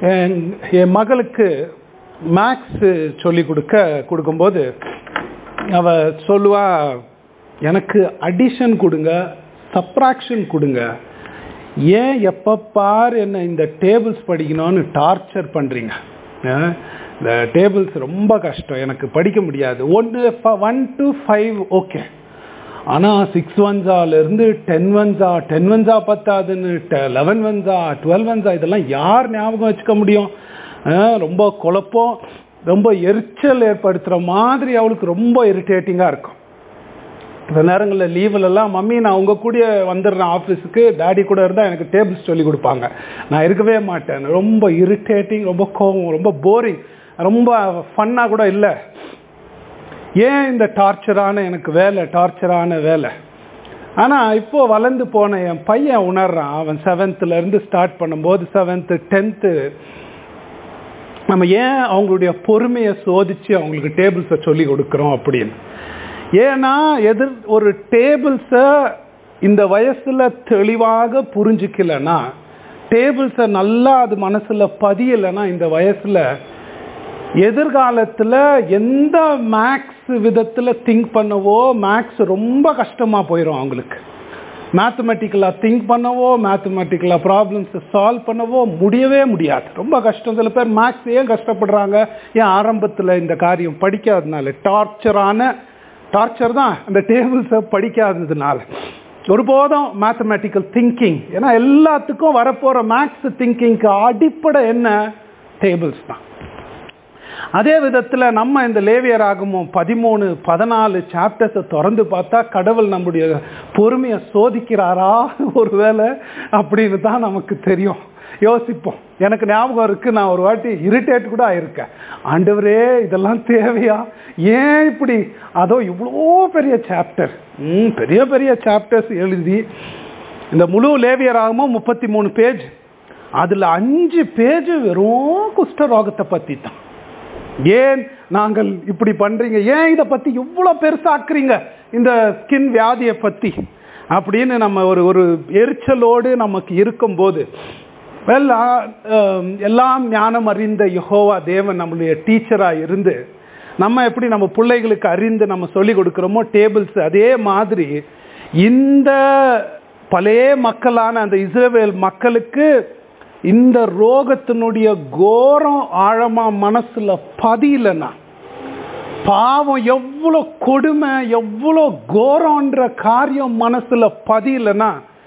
என் என் மகளுக்கு மேக்ஸ் சொல்லி கொடுக்க கொடுக்கும்போது அவ சொல்லுவா எனக்கு அடிஷன் கொடுங்க சப்ராக்ஷன் கொடுங்க ஏன் எப்போ பார் என்ன இந்த டேபிள்ஸ் படிக்கணும்னு டார்ச்சர் பண்ணுறீங்க இந்த டேபிள்ஸ் ரொம்ப கஷ்டம் எனக்கு படிக்க முடியாது ஒன்று ஒன் டு ஃபைவ் ஓகே ஆனால் சிக்ஸ் வன்ஸாலேருந்து டென் வன்ஸா டென் வன்ஸா பத்தாதுன்னு லெவன் வன்ஸா டுவெல் வன்ஸா இதெல்லாம் யார் ஞாபகம் வச்சுக்க முடியும் ரொம்ப குழப்பம் ரொம்ப எரிச்சல் ஏற்படுத்துகிற மாதிரி அவளுக்கு ரொம்ப இரிட்டேட்டிங்காக இருக்கும் சில நேரங்களில் லீவ்லலாம் மம்மி நான் உங்கள் கூட வந்துடுறேன் ஆஃபீஸுக்கு டேடி கூட இருந்தால் எனக்கு டேபிள்ஸ் சொல்லி கொடுப்பாங்க நான் இருக்கவே மாட்டேன் ரொம்ப இரிட்டேட்டிங் ரொம்ப கோவம் ரொம்ப போரிங் ரொம்ப ஃபன்னாக கூட இல்லை ஏன் இந்த டார்ச்சரான எனக்கு வேலை டார்ச்சரான வேலை ஆனால் இப்போ வளர்ந்து போன என் பையன் உணர்றான் அவன் செவன்த்துலேருந்து ஸ்டார்ட் பண்ணும்போது செவன்த்து டென்த்து நம்ம ஏன் அவங்களுடைய பொறுமையை சோதித்து அவங்களுக்கு டேபிள்ஸை சொல்லி கொடுக்குறோம் அப்படின்னு ஏன்னா எதிர் ஒரு டேபிள்ஸை இந்த வயசில் தெளிவாக புரிஞ்சிக்கலன்னா டேபிள்ஸை நல்லா அது மனசில் பதியலைன்னா இந்த வயசில் எதிர்காலத்தில் எந்த மேக்ஸ் விதத்தில் திங்க் பண்ணவோ மேக்ஸ் ரொம்ப கஷ்டமாக போயிடும் அவங்களுக்கு மேத்தமெட்டிக்கலாக திங்க் பண்ணவோ மேத்தமெட்டிக்கலாக ப்ராப்ளம்ஸை சால்வ் பண்ணவோ முடியவே முடியாது ரொம்ப கஷ்டம் சில பேர் மேக்ஸ் ஏன் கஷ்டப்படுறாங்க ஏன் ஆரம்பத்தில் இந்த காரியம் படிக்காததுனால டார்ச்சரான டார்ச்சர் தான் அந்த டேபிள்ஸை படிக்காததுனால ஒருபோதும் மேத்தமெட்டிக்கல் திங்கிங் ஏன்னா எல்லாத்துக்கும் வரப்போகிற மேக்ஸ் திங்கிங்க்கு அடிப்படை என்ன டேபிள்ஸ் தான் அதே விதத்தில் நம்ம இந்த லேவியர் ஆகமும் பதிமூணு பதினாலு சாப்டர்ஸை திறந்து பார்த்தா கடவுள் நம்முடைய பொறுமையை சோதிக்கிறாரா ஒருவேளை அப்படின்னு தான் நமக்கு தெரியும் யோசிப்போம் எனக்கு ஞாபகம் இருக்குது நான் ஒரு வாட்டி இரிட்டேட் கூட ஆயிருக்கேன் ஆண்டவரே இதெல்லாம் தேவையா ஏன் இப்படி அதோ இவ்வளோ பெரிய சாப்டர் ம் பெரிய பெரிய சாப்டர்ஸ் எழுதி இந்த முழு லேவியராகமும் முப்பத்தி மூணு பேஜ் அதில் அஞ்சு பேஜ் வெறும் குஷ்டரோகத்தை பற்றி தான் ஏன் நாங்கள் இப்படி பண்றீங்க ஏன் இதை பத்தி இவ்வளோ பெருசாக்குறீங்க இந்த ஸ்கின் வியாதியை பத்தி அப்படின்னு நம்ம ஒரு ஒரு எரிச்சலோடு நமக்கு இருக்கும்போது வெல் எல்லாம் ஞானம் அறிந்த யஹோவா தேவன் நம்மளுடைய டீச்சராக இருந்து நம்ம எப்படி நம்ம பிள்ளைகளுக்கு அறிந்து நம்ம சொல்லி கொடுக்குறோமோ டேபிள்ஸ் அதே மாதிரி இந்த பழைய மக்களான அந்த இஸ்ரேவேல் மக்களுக்கு இந்த ரோகத்தினுடைய கோரம் ஆழமா மனசுல பதியலன்னா பாவம் எவ்வளோ கொடுமை எவ்வளோ கோரம்ன்ற காரியம் மனசுல பதியலன்னா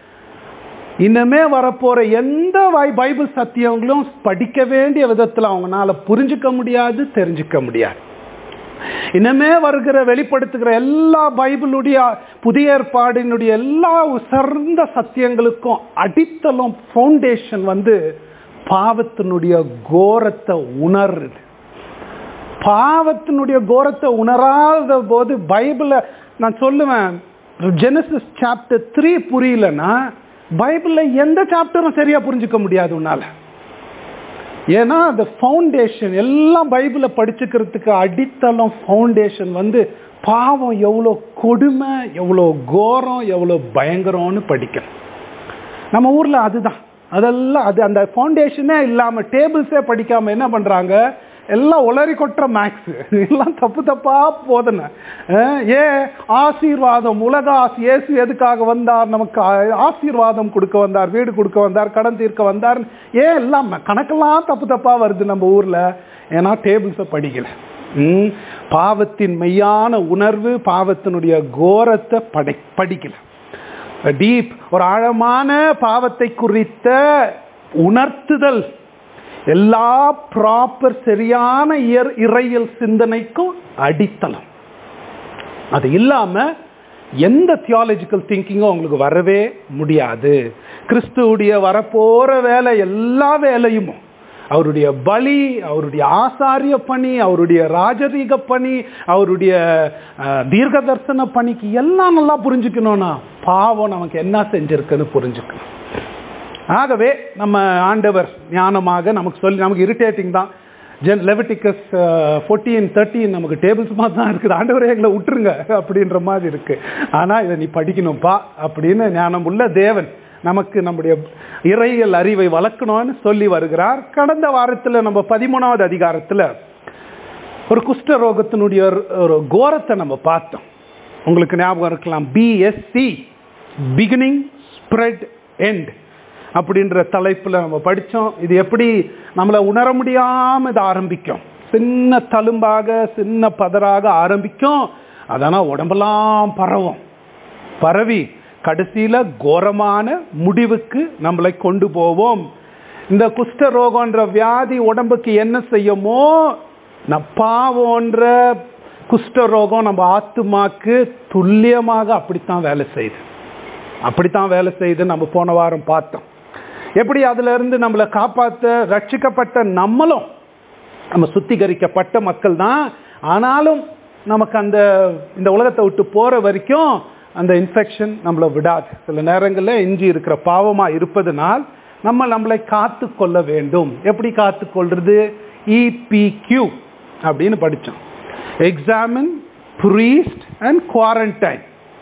இன்னமே வரப்போற எந்த பைபிள் சத்தியங்களும் படிக்க வேண்டிய விதத்தில் அவங்களால புரிஞ்சுக்க முடியாது தெரிஞ்சுக்க முடியாது இனிமே வருகிற வெளிப்படுத்துகிற எல்லா பைபிளுடைய புதிய ஏற்பாடினுடைய எல்லா உசர்ந்த சத்தியங்களுக்கும் அடித்தளம் ஃபவுண்டேஷன் வந்து பாவத்தினுடைய கோரத்தை உணர்றது பாவத்தினுடைய கோரத்தை உணராத போது பைபிளை நான் சொல்லுவேன் ஜெனசிஸ் சாப்டர் த்ரீ புரியலன்னா பைபிளில் எந்த சாப்டரும் சரியா புரிஞ்சுக்க முடியாது உன்னால ஏன்னா அந்த ஃபவுண்டேஷன் எல்லாம் பைபிளை படிச்சுக்கிறதுக்கு அடித்தளம் ஃபவுண்டேஷன் வந்து பாவம் எவ்வளோ கொடுமை எவ்வளோ கோரம் எவ்வளோ பயங்கரம்னு படிக்கணும் நம்ம ஊரில் அதுதான் அதெல்லாம் அது அந்த ஃபவுண்டேஷனே இல்லாமல் டேபிள்ஸே படிக்காமல் என்ன பண்ணுறாங்க எல்லாம் உளறி கொட்டுற மேக்ஸ் எல்லாம் தப்பு தப்பா போதனை ஏன் ஆசீர்வாதம் உலக ஆசி இயேசு எதுக்காக வந்தார் நமக்கு ஆசீர்வாதம் கொடுக்க வந்தார் வீடு கொடுக்க வந்தார் கடன் தீர்க்க வந்தார் ஏன் எல்லாம் கணக்கெல்லாம் தப்பு தப்பா வருது நம்ம ஊர்ல ஏன்னா டேபிள்ஸை படிக்கல ம் பாவத்தின் மெய்யான உணர்வு பாவத்தினுடைய கோரத்தை படை படிக்கல டீப் ஒரு ஆழமான பாவத்தை குறித்த உணர்த்துதல் எல்லா ப்ராப்பர் சரியான இறையல் சிந்தனைக்கும் அடித்தளம் அது இல்லாம எந்த தியாலஜிக்கல் திங்கிங்கும் அவங்களுக்கு வரவே முடியாது கிறிஸ்துவுடைய வரப்போற வேலை எல்லா வேலையும் அவருடைய பலி அவருடைய ஆசாரிய பணி அவருடைய ராஜரீக பணி அவருடைய தீர்க்க தரிசன பணிக்கு எல்லாம் நல்லா புரிஞ்சுக்கணும்னா பாவம் நமக்கு என்ன செஞ்சிருக்குன்னு புரிஞ்சுக்கணும் ஆகவே நம்ம ஆண்டவர் ஞானமாக நமக்கு சொல்லி நமக்கு இரிட்டேட்டிங் தான் ஜென் லெவட்டிக்கஸ் ஃபோர்டீன் தேர்ட்டீன் நமக்கு டேபிள்ஸ் மாதிரி தான் இருக்குது ஆண்டவரே எங்களை விட்டுருங்க அப்படின்ற மாதிரி இருக்கு ஆனால் இதை நீ படிக்கணும்ப்பா அப்படின்னு ஞானம் உள்ள தேவன் நமக்கு நம்முடைய இறையல் அறிவை வளர்க்கணும்னு சொல்லி வருகிறார் கடந்த வாரத்தில் நம்ம பதிமூணாவது அதிகாரத்தில் ஒரு குஷ்ட ரோகத்தினுடைய ஒரு- ஒரு கோரத்தை நம்ம பார்த்தோம் உங்களுக்கு ஞாபகம் இருக்கலாம் பிஎஸ்சி பிகினிங் ஸ்ப்ரெட் எண்ட் அப்படின்ற தலைப்பில் நம்ம படித்தோம் இது எப்படி நம்மளை உணர முடியாமல் இது ஆரம்பிக்கும் சின்ன தழும்பாக சின்ன பதறாக ஆரம்பிக்கும் அதனால் உடம்பெல்லாம் பரவும் பரவி கடைசியில் கோரமான முடிவுக்கு நம்மளை கொண்டு போவோம் இந்த குஷ்ட ரோகம்ன்ற வியாதி உடம்புக்கு என்ன செய்யுமோ ந- பாவம்ன்ற குஷ்ட ரோகம் நம்ம ஆத்துமாக்கு துல்லியமாக அப்படித்தான் வேலை செய்யுது அப்படித்தான் வேலை செய்யுது நம்ம போன வாரம் பார்த்தோம் எப்படி அதுல இருந்து நம்மளை காப்பாற்ற ரட்சிக்கப்பட்ட நம்மளும் நம்ம சுத்திகரிக்கப்பட்ட மக்கள் தான் ஆனாலும் நமக்கு அந்த இந்த உலகத்தை விட்டு போற வரைக்கும் அந்த இன்ஃபெக்ஷன் நம்மளை விடாது சில நேரங்களில் இஞ்சி இருக்கிற பாவமா இருப்பதனால் நம்ம நம்மளை காத்து கொள்ள வேண்டும் எப்படி காத்து கொள்றது இபிக்யூ அப்படின்னு படித்தோம் எக்ஸாமின் ப்ரீஸ்ட் அண்ட் குவாரண்டைன்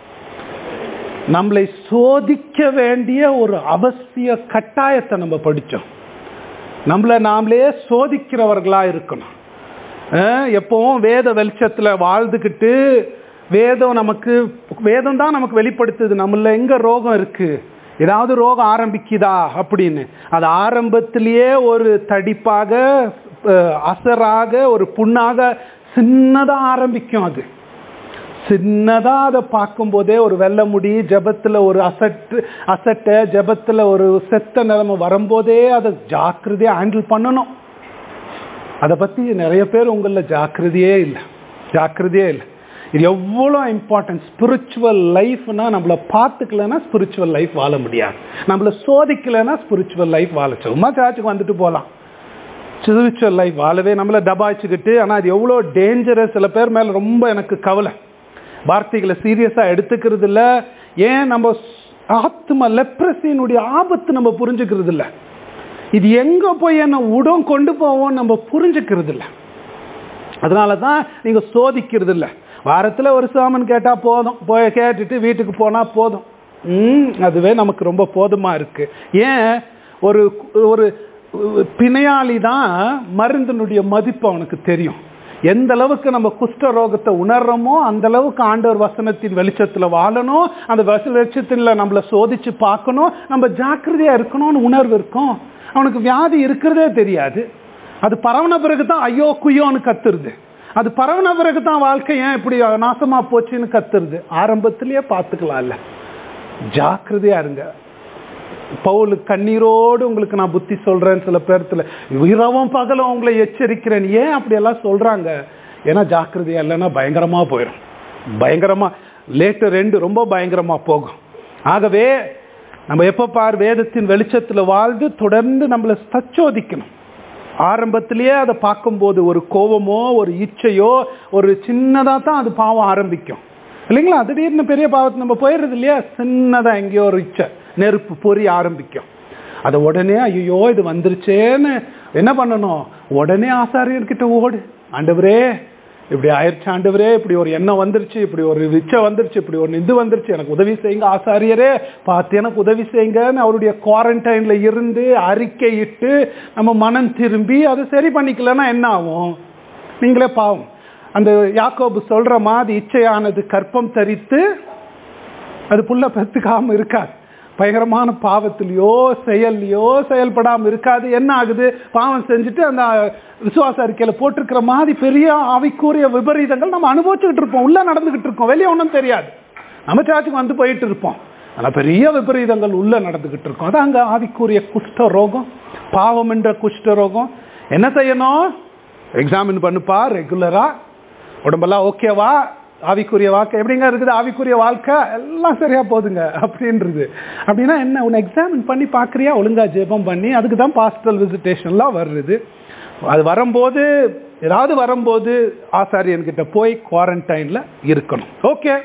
நம்மளை சோதிக்க வேண்டிய ஒரு அவசிய கட்டாயத்தை நம்ம படித்தோம் நம்மளை நாமளே சோதிக்கிறவர்களா இருக்கணும் அஹ் எப்பவும் வேத வெளிச்சத்துல வாழ்ந்துக்கிட்டு வேதம் நமக்கு வேதம் தான் நமக்கு வெளிப்படுத்துது நம்மள எங்க ரோகம் இருக்கு ஏதாவது ரோகம் ஆரம்பிக்குதா அப்படின்னு அது ஆரம்பத்திலேயே ஒரு தடிப்பாக அஹ், அசராக ஒரு புண்ணாக சின்னதா ஆரம்பிக்கும் அது சின்னதா அதை பார்க்கும்போதே ஒரு வெள்ளை முடி ஜெபத்துல ஒரு அசட்டு அசட்டை ஜெபத்துல ஒரு செத்த நிலைமை வரும்போதே அதை ஜாக்கிரதையா ஹேண்டில் பண்ணணும் அதை பத்தி நிறைய பேர் உங்களில் ஜாக்கிரதையே இல்லை ஜாக்கிரதையே இல்லை இது எவ்வளோ இம்பார்ட்டன்ட் ஸ்பிரிச்சுவல் லைஃப்னா நம்மளை பார்த்துக்கலன்னா ஸ்பிரிச்சுவல் லைஃப் வாழ முடியாது நம்மளை சோதிக்கலைன்னா ஸ்பிரிச்சுவல் லைஃப் வாழ சும்மா சார்ஜுக்கு வந்துட்டு போகலாம் ஸ்பிரிச்சுவல் லைஃப் வாழவே நம்மளை டபாய்ச்சிக்கிட்டு ஆனால் அது எவ்வளோ டேஞ்சரஸ் சில பேர் மேலே ரொம்ப எனக்கு கவலை வார்த்தைகளை சீரியஸாக எடுத்துக்கிறது இல்லை ஏன் நம்ம ஆத்ம லெப்ரஸினுடைய ஆபத்து நம்ம புரிஞ்சுக்கிறது இல்லை இது எங்க போய் என்ன உடம் கொண்டு போவோம் நம்ம புரிஞ்சுக்கிறது இல்லை அதனால தான் நீங்க சோதிக்கிறது இல்லை வாரத்துல ஒரு சாமன் கேட்டா போதும் போய் கேட்டுட்டு வீட்டுக்கு போனா போதும் ம் அதுவே நமக்கு ரொம்ப போதுமா இருக்கு ஏன் ஒரு ஒரு பிணையாளி தான் மருந்தினுடைய மதிப்பு அவனுக்கு தெரியும் எந்த அளவுக்கு நம்ம குஷ்ட ரோகத்தை உணர்றோமோ அந்த அளவுக்கு ஆண்டவர் வசனத்தின் வெளிச்சத்துல வாழணும் அந்த வச வெளிச்சத்தில் நம்மளை சோதிச்சு பார்க்கணும் நம்ம ஜாக்கிரதையா இருக்கணும்னு உணர்வு இருக்கும் அவனுக்கு வியாதி இருக்கிறதே தெரியாது அது பரவன பிறகு தான் ஐயோ குய்யோன்னு கத்துருது அது பரவன பிறகு தான் வாழ்க்கை ஏன் இப்படி நாசமா போச்சுன்னு கத்துருது ஆரம்பத்திலேயே பார்த்துக்கலாம்ல ஜாக்கிரதையா இருங்க பவுல் கண்ணீரோடு உங்களுக்கு நான் புத்தி சொல்றேன் சில பேர்த்துல இரவும் பகலும் உங்களை எச்சரிக்கிறேன் ஏன் அப்படி எல்லாம் சொல்றாங்க ஏன்னா ஜாக்கிரதையா இல்லைன்னா பயங்கரமா போயிடும் பயங்கரமா லேட்டு ரெண்டு ரொம்ப பயங்கரமா போகும் ஆகவே நம்ம எப்ப பார் வேதத்தின் வெளிச்சத்துல வாழ்ந்து தொடர்ந்து நம்மளை சச்சோதிக்கணும் ஆரம்பத்திலேயே அதை பார்க்கும்போது ஒரு கோபமோ ஒரு இச்சையோ ஒரு சின்னதா தான் அது பாவம் ஆரம்பிக்கும் இல்லைங்களா திடீர்னு பெரிய பாவத்து நம்ம போயிடுறது இல்லையா சின்னதா எங்கேயோ ஒரு இச்சை நெருப்பு பொறி ஆரம்பிக்கும் அதை உடனே ஐயோ இது வந்துருச்சேன்னு என்ன பண்ணணும் உடனே ஆசாரியர்கிட்ட ஓடு ஆண்டவரே இப்படி ஆயிடுச்சு ஆண்டவரே இப்படி ஒரு எண்ணம் வந்துருச்சு இப்படி ஒரு இச்சை வந்துருச்சு இப்படி ஒரு இது வந்துருச்சு எனக்கு உதவி செய்யுங்க ஆசாரியரே பார்த்து எனக்கு உதவி செய்யுங்கன்னு அவருடைய குவாரண்டைன்ல இருந்து அறிக்கையிட்டு நம்ம மனம் திரும்பி அதை சரி பண்ணிக்கலன்னா என்ன ஆகும் நீங்களே பாவம் அந்த யாக்கோபு சொல்ற மாதிரி இச்சையானது கற்பம் தரித்து அது புள்ள பெத்துக்காம இருக்காது பயங்கரமான பாவத்திலையோ செயல்லையோ செயல்படாம இருக்காது என்ன ஆகுது பாவம் செஞ்சுட்டு அந்த விசுவாச அறிக்கையில போட்டிருக்கிற மாதிரி பெரிய ஆவிக்குரிய விபரீதங்கள் நம்ம அனுபவிச்சுக்கிட்டு இருப்போம் உள்ள நடந்துகிட்டு இருக்கோம் வெளியே ஒன்றும் தெரியாது நம்ம சாச்சுக்கு வந்து போயிட்டு இருப்போம் ஆனா பெரிய விபரீதங்கள் உள்ள நடந்துகிட்டு இருக்கோம் அதான் அங்க ஆவிக்குரிய குஷ்ட ரோகம் பாவம் என்ற குஷ்ட ரோகம் என்ன செய்யணும் எக்ஸாமின் பண்ணுப்பா ரெகுலரா உடம்பெல்லாம் ஓகேவா ஆவிக்குரிய வாழ்க்கை எப்படிங்க இருக்குது ஆவிக்குரிய வாழ்க்கை எல்லாம் சரியா போகுதுங்க அப்படின்றது அப்படின்னா என்ன உன்னை எக்ஸாமின் பண்ணி பார்க்குறியா ஒழுங்கா ஜெபம் பண்ணி அதுக்கு தான் பாஸ்டல் விசிட்டேஷன்லாம் வருது அது வரும்போது ஏதாவது வரும்போது ஆசாரியன்கிட்ட போய் குவாரண்டைனில் இருக்கணும் ஓகே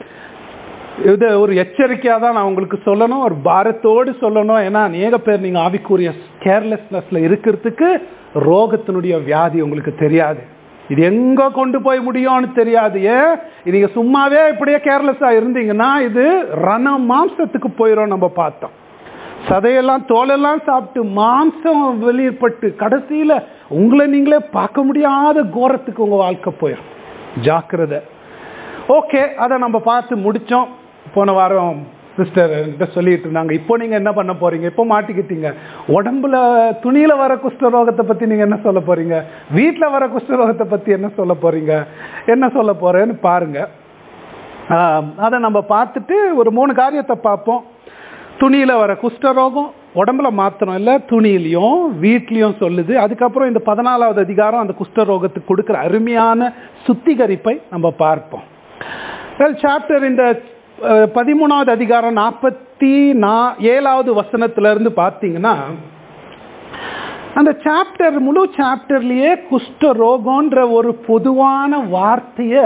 இது ஒரு எச்சரிக்கையாக தான் நான் உங்களுக்கு சொல்லணும் ஒரு பாரத்தோடு சொல்லணும் ஏன்னா அநேக பேர் நீங்கள் ஆவிக்குரிய கேர்லெஸ்னஸில் இருக்கிறதுக்கு ரோகத்தினுடைய வியாதி உங்களுக்கு தெரியாது இது எங்க கொண்டு போய் முடியும்னு தெரியாது ஏன் நீங்க சும்மாவே இப்படியே கேர்லெஸ்ஸா இருந்தீங்கன்னா இது ரண மாம்சத்துக்கு போயிடும் நம்ம பார்த்தோம் சதையெல்லாம் தோலெல்லாம் சாப்பிட்டு மாம்சம் வெளியப்பட்டு கடைசியில உங்களை நீங்களே பார்க்க முடியாத கோரத்துக்கு உங்க வாழ்க்கை போயிடும் ஜாக்கிரதை ஓகே அதை நம்ம பார்த்து முடிச்சோம் போன வாரம் சிஸ்டர் என்கிட்ட சொல்லிட்டு இருந்தாங்க இப்போ நீங்க என்ன பண்ண போறீங்க இப்போ மாட்டிக்கிட்டீங்க உடம்புல துணியில வர குஷ்டரோகத்தை பத்தி நீங்க என்ன சொல்ல போறீங்க வீட்டில் வர குஷ்டரோகத்தை பத்தி என்ன சொல்ல போறீங்க என்ன சொல்ல போறேன்னு பாருங்க ஆஹ் அதை நம்ம பார்த்துட்டு ஒரு மூணு காரியத்தை பார்ப்போம் துணியில வர குஷ்டரோகம் உடம்புல மாத்திரம் இல்லை துணியிலையும் வீட்லேயும் சொல்லுது அதுக்கப்புறம் இந்த பதினாலாவது அதிகாரம் அந்த குஷ்டரோகத்துக்கு கொடுக்குற அருமையான சுத்திகரிப்பை நம்ம பார்ப்போம் வெல் சாப்டர் இந்த அஹ், பதிமூணாவது அதிகாரம் நாற்பத்தி நா ஏழாவது வசனத்துல இருந்து பார்த்தீங்கன்னா அந்த சாப்டர் முழு சாப்டர்லயே குஷ்ட ரோகம்ன்ற ஒரு பொதுவான வார்த்தைய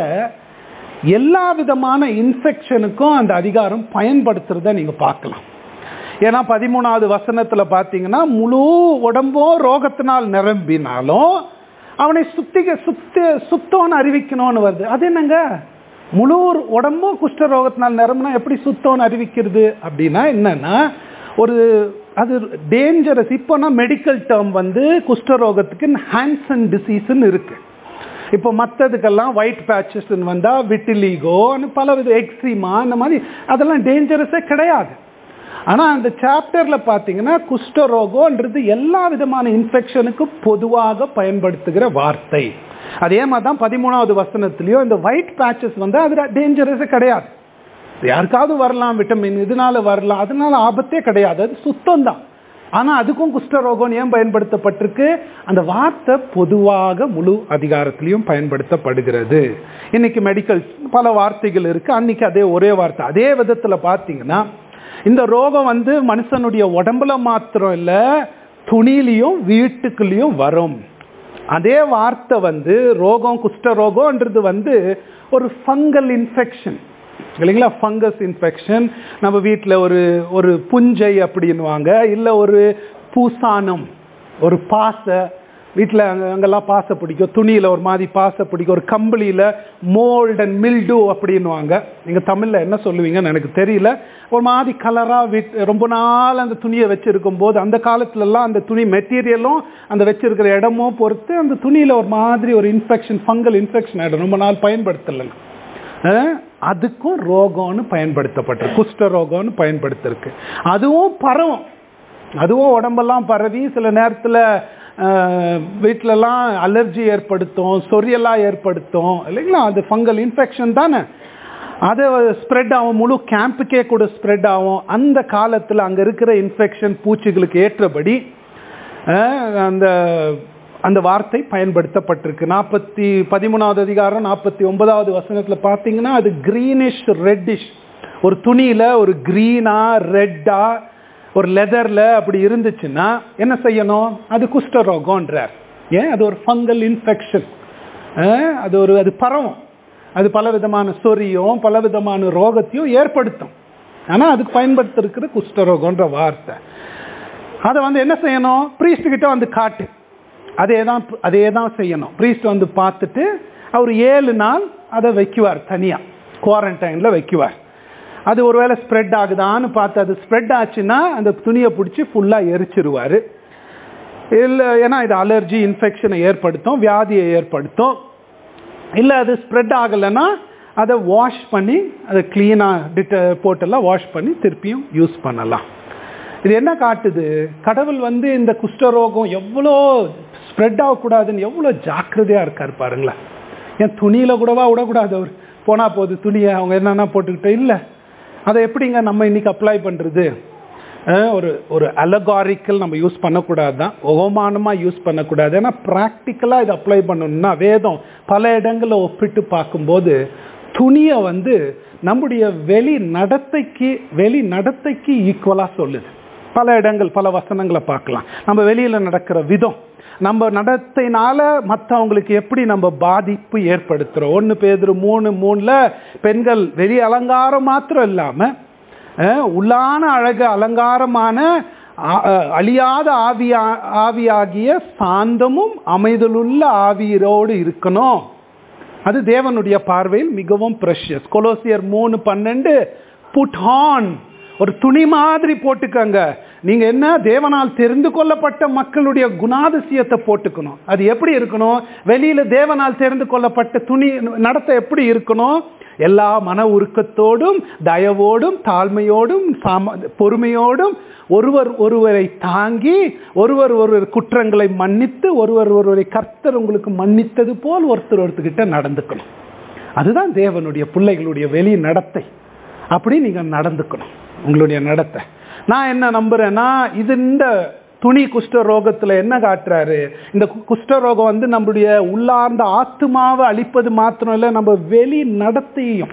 எல்லா விதமான இன்ஃபெக்ஷனுக்கும் அந்த அதிகாரம் பயன்படுத்துறத நீங்க பார்க்கலாம் ஏன்னா பதிமூணாவது வசனத்துல பார்த்தீங்கன்னா முழு உடம்பும் ரோகத்தினால் நிரம்பினாலும் அவனை சுத்திக சுத்த சுத்தம்னு அறிவிக்கணும்னு வருது அது என்னங்க முழு உடம்பும் குஷ்ட ரோகத்தினால் நிரம்பினா எப்படி சுத்தம்னு அறிவிக்கிறது அப்படின்னா என்னன்னா ஒரு அது டேஞ்சரஸ் இப்போனா மெடிக்கல் டேர்ம் வந்து குஷ்டரோகத்துக்கு ஹேண்ட்ஸன் டிசீஸ்ன்னு இருக்கு இப்போ மற்றதுக்கெல்லாம் ஒயிட் பேச்சஸ் வந்தால் விட்டிலிகோ பல வித எக்ஸிமா இந்த மாதிரி அதெல்லாம் டேஞ்சரஸே கிடையாது ஆனால் அந்த சாப்டரில் பார்த்தீங்கன்னா குஷ்டரோகம்ன்றது எல்லா விதமான இன்ஃபெக்ஷனுக்கும் பொதுவாக பயன்படுத்துகிற வார்த்தை அதே மாதிரி தான் பதிமூணாவது வசனத்துலேயும் இந்த ஒயிட் பேச்சஸ் வந்து அது டேஞ்சரஸே கிடையாது யாருக்காவது வரலாம் விட்டமின் இதனால வரலாம் அதனால ஆபத்தே கிடையாது அது சுத்தம் தான் ஆனால் அதுக்கும் குஷ்டரோகம் ஏன் பயன்படுத்தப்பட்டிருக்கு அந்த வார்த்தை பொதுவாக முழு அதிகாரத்திலையும் பயன்படுத்தப்படுகிறது இன்னைக்கு மெடிக்கல் பல வார்த்தைகள் இருக்கு அன்னைக்கு அதே ஒரே வார்த்தை அதே விதத்தில் பார்த்தீங்கன்னா இந்த ரோகம் வந்து மனுஷனுடைய உடம்புல மாத்திரம் இல்லை துணிலையும் வீட்டுக்குள்ளேயும் வரும் அதே வார்த்தை வந்து ரோகம் குஷ்டரோகம்ன்றது வந்து ஒரு ஃபங்கல் இன்ஃபெக்ஷன் இல்லைங்களா ஃபங்கஸ் இன்ஃபெக்ஷன் நம்ம வீட்டில் ஒரு ஒரு புஞ்சை அப்படின்வாங்க இல்லை ஒரு பூசானம் ஒரு பாசை வீட்டில் அங்கே அங்கெல்லாம் பாசை பிடிக்கும் துணியில் ஒரு மாதிரி பாசை பிடிக்கும் ஒரு கம்பளியில் மோல்ட் அண்ட் மில்டு அப்படின்வாங்க நீங்கள் தமிழில் என்ன சொல்லுவீங்கன்னு எனக்கு தெரியல ஒரு மாதிரி கலராக வீட் ரொம்ப நாள் அந்த துணியை வச்சுருக்கும் போது அந்த காலத்துலலாம் அந்த துணி மெட்டீரியலும் அந்த வச்சிருக்கிற இடமும் பொறுத்து அந்த துணியில் ஒரு மாதிரி ஒரு இன்ஃபெக்ஷன் ஃபங்கல் இன்ஃபெக்ஷன் ஆகிடும் ரொம்ப நாள் பயன்படுத்தலைங்க அஹ், அதுக்கும் ரோகம்னு பயன்படுத்தப்பட்டிருக்கு குஷ்ட ரோகம்னு பயன்படுத்திருக்கு அதுவும் பரவும் அதுவும் உடம்பெல்லாம் பரவி சில நேரத்தில் வீட்டிலலாம் அலர்ஜி ஏற்படுத்தும் சொரியெல்லாம் ஏற்படுத்தும் இல்லைங்களா அது ஃபங்கல் இன்ஃபெக்ஷன் தானே அது ஸ்ப்ரெட் ஆகும் முழு கேம்புக்கே கூட ஸ்ப்ரெட் ஆகும் அந்த காலத்தில் அங்கே இருக்கிற இன்ஃபெக்ஷன் பூச்சிகளுக்கு ஏற்றபடி அஹ், அந்த அந்த வார்த்தை பயன்படுத்தப்பட்டிருக்கு நாற்பத்தி பதிமூணாவது அதிகாரம் நாற்பத்தி ஒன்பதாவது வசனத்தில் பார்த்தீங்கன்னா அது க்ரீனிஷ் ரெட்டிஷ் ஒரு துணியில் ஒரு க்ரீனா ரெட்டா ஒரு லெதரில் அப்படி இருந்துச்சுன்னா என்ன செய்யணும் அது குஷ்டரோகம்ன்றார் ஏன் அது ஒரு ஃபங்கல் இன்ஃபெக்ஷன் அது ஒரு அது பரவும் அது பல விதமான சொரியும் பல விதமான ரோகத்தையும் ஏற்படுத்தும் ஆனால் அதுக்கு பயன்படுத்திருக்கிற குஷ்டரோகம்ன்ற வார்த்தை அதை வந்து என்ன செய்யணும் priest கிட்ட வந்து காட்டு அதே தான் அதே தான் செய்யணும் priest வந்து பார்த்துட்டு அவர் ஏழு நாள் அதை வைக்குவார் தனியாக குவாரண்டைனில் வைக்குவார் அது ஒருவேளை ஸ்ப்ரெட் ஆகுதான்னு பார்த்து அது ஸ்ப்ரெட் ஆச்சுன்னா அந்த துணியை பிடிச்சி ஃபுல்லாக எரிச்சிருவார் இல்லை ஏன்னா இது அலர்ஜி இன்ஃபெக்ஷனை ஏற்படுத்தும் வியாதியை ஏற்படுத்தும் இல்லை அது ஸ்ப்ரெட் ஆகலைன்னா அதை வாஷ் பண்ணி அதை க்ளீனாக டிட்ட போட்டெல்லாம் வாஷ் பண்ணி திருப்பியும் யூஸ் பண்ணலாம் இது என்ன காட்டுது கடவுள் வந்து இந்த குஷ்டரோகம் எவ்வளோ ஸ்ப்ரெட் ஆகக்கூடாதுன்னு எவ்வளோ ஜாக்கிரதையாக இருக்கார் பாருங்களேன் என் துணியில் கூடவா விடக்கூடாது அவர் போனால் போகுது துணியை அவங்க என்னென்ன போட்டுக்கிட்டே இல்லை அதை எப்படிங்க நம்ம இன்னைக்கு அப்ளை பண்ணுறது ஒரு ஒரு அலகாரிக்கல் நம்ம யூஸ் பண்ணக்கூடாது தான் ஓமானமாக யூஸ் பண்ணக்கூடாது ஏன்னா ப்ராக்டிக்கலாக இதை அப்ளை பண்ணணும்னா வேதம் பல இடங்களில் ஒப்பிட்டு பார்க்கும்போது துணியை வந்து நம்முடைய வெளி நடத்தைக்கு வெளி நடத்தைக்கு ஈக்குவலாக சொல்லுது பல இடங்கள் பல வசனங்களை பார்க்கலாம் நம்ம வெளியில் நடக்கிற விதம் நம்ம நடத்தையினால மற்றவங்களுக்கு எப்படி நம்ம பாதிப்பு ஏற்படுத்துகிறோம் ஒன்று பேர் மூணு மூணில் பெண்கள் வெளி அலங்காரம் மாத்திரம் இல்லாமல் உள்ளான அழகு அலங்காரமான ஆ- அ, அழியாத ஆவியா ஆவியாகிய சாந்தமும் அமைதலுள்ள ஆவியரோடு இருக்கணும் அது தேவனுடைய பார்வையில் மிகவும் ப்ரெஷியஸ் கொலோசியர் மூணு பன்னெண்டு புட் ஆன் ஒரு துணி மாதிரி போட்டுக்கங்க நீங்க என்ன தேவனால் தெரிந்து கொள்ளப்பட்ட மக்களுடைய குணாதிசயத்தை போட்டுக்கணும் அது எப்படி இருக்கணும் வெளியில தேவனால் தெரிந்து கொள்ளப்பட்ட துணி நடத்தை எப்படி இருக்கணும் எல்லா மன உருக்கத்தோடும் தயவோடும் தாழ்மையோடும் சாம பொறுமையோடும் ஒருவர் ஒருவரை தாங்கி ஒருவர் ஒருவர் குற்றங்களை மன்னித்து ஒருவர் ஒருவரை கர்த்தர் உங்களுக்கு மன்னித்தது போல் ஒருத்தர் ஒருத்தர்கிட்ட நடந்துக்கணும் அதுதான் தேவனுடைய பிள்ளைகளுடைய வெளி நடத்தை அப்படி நீங்க நடந்துக்கணும் உங்களுடைய நடத்தை நான் என்ன நம்புறேன்னா இது இந்த துணி குஷ்ட ரோகத்துல என்ன காட்டுறாரு இந்த கு- குஷ்ட ரோகம் வந்து நம்முடைய உள்ளார்ந்த ஆத்துமாவை அழிப்பது மாத்திரம் இல்லை நம்ம வெளி நடத்தையும்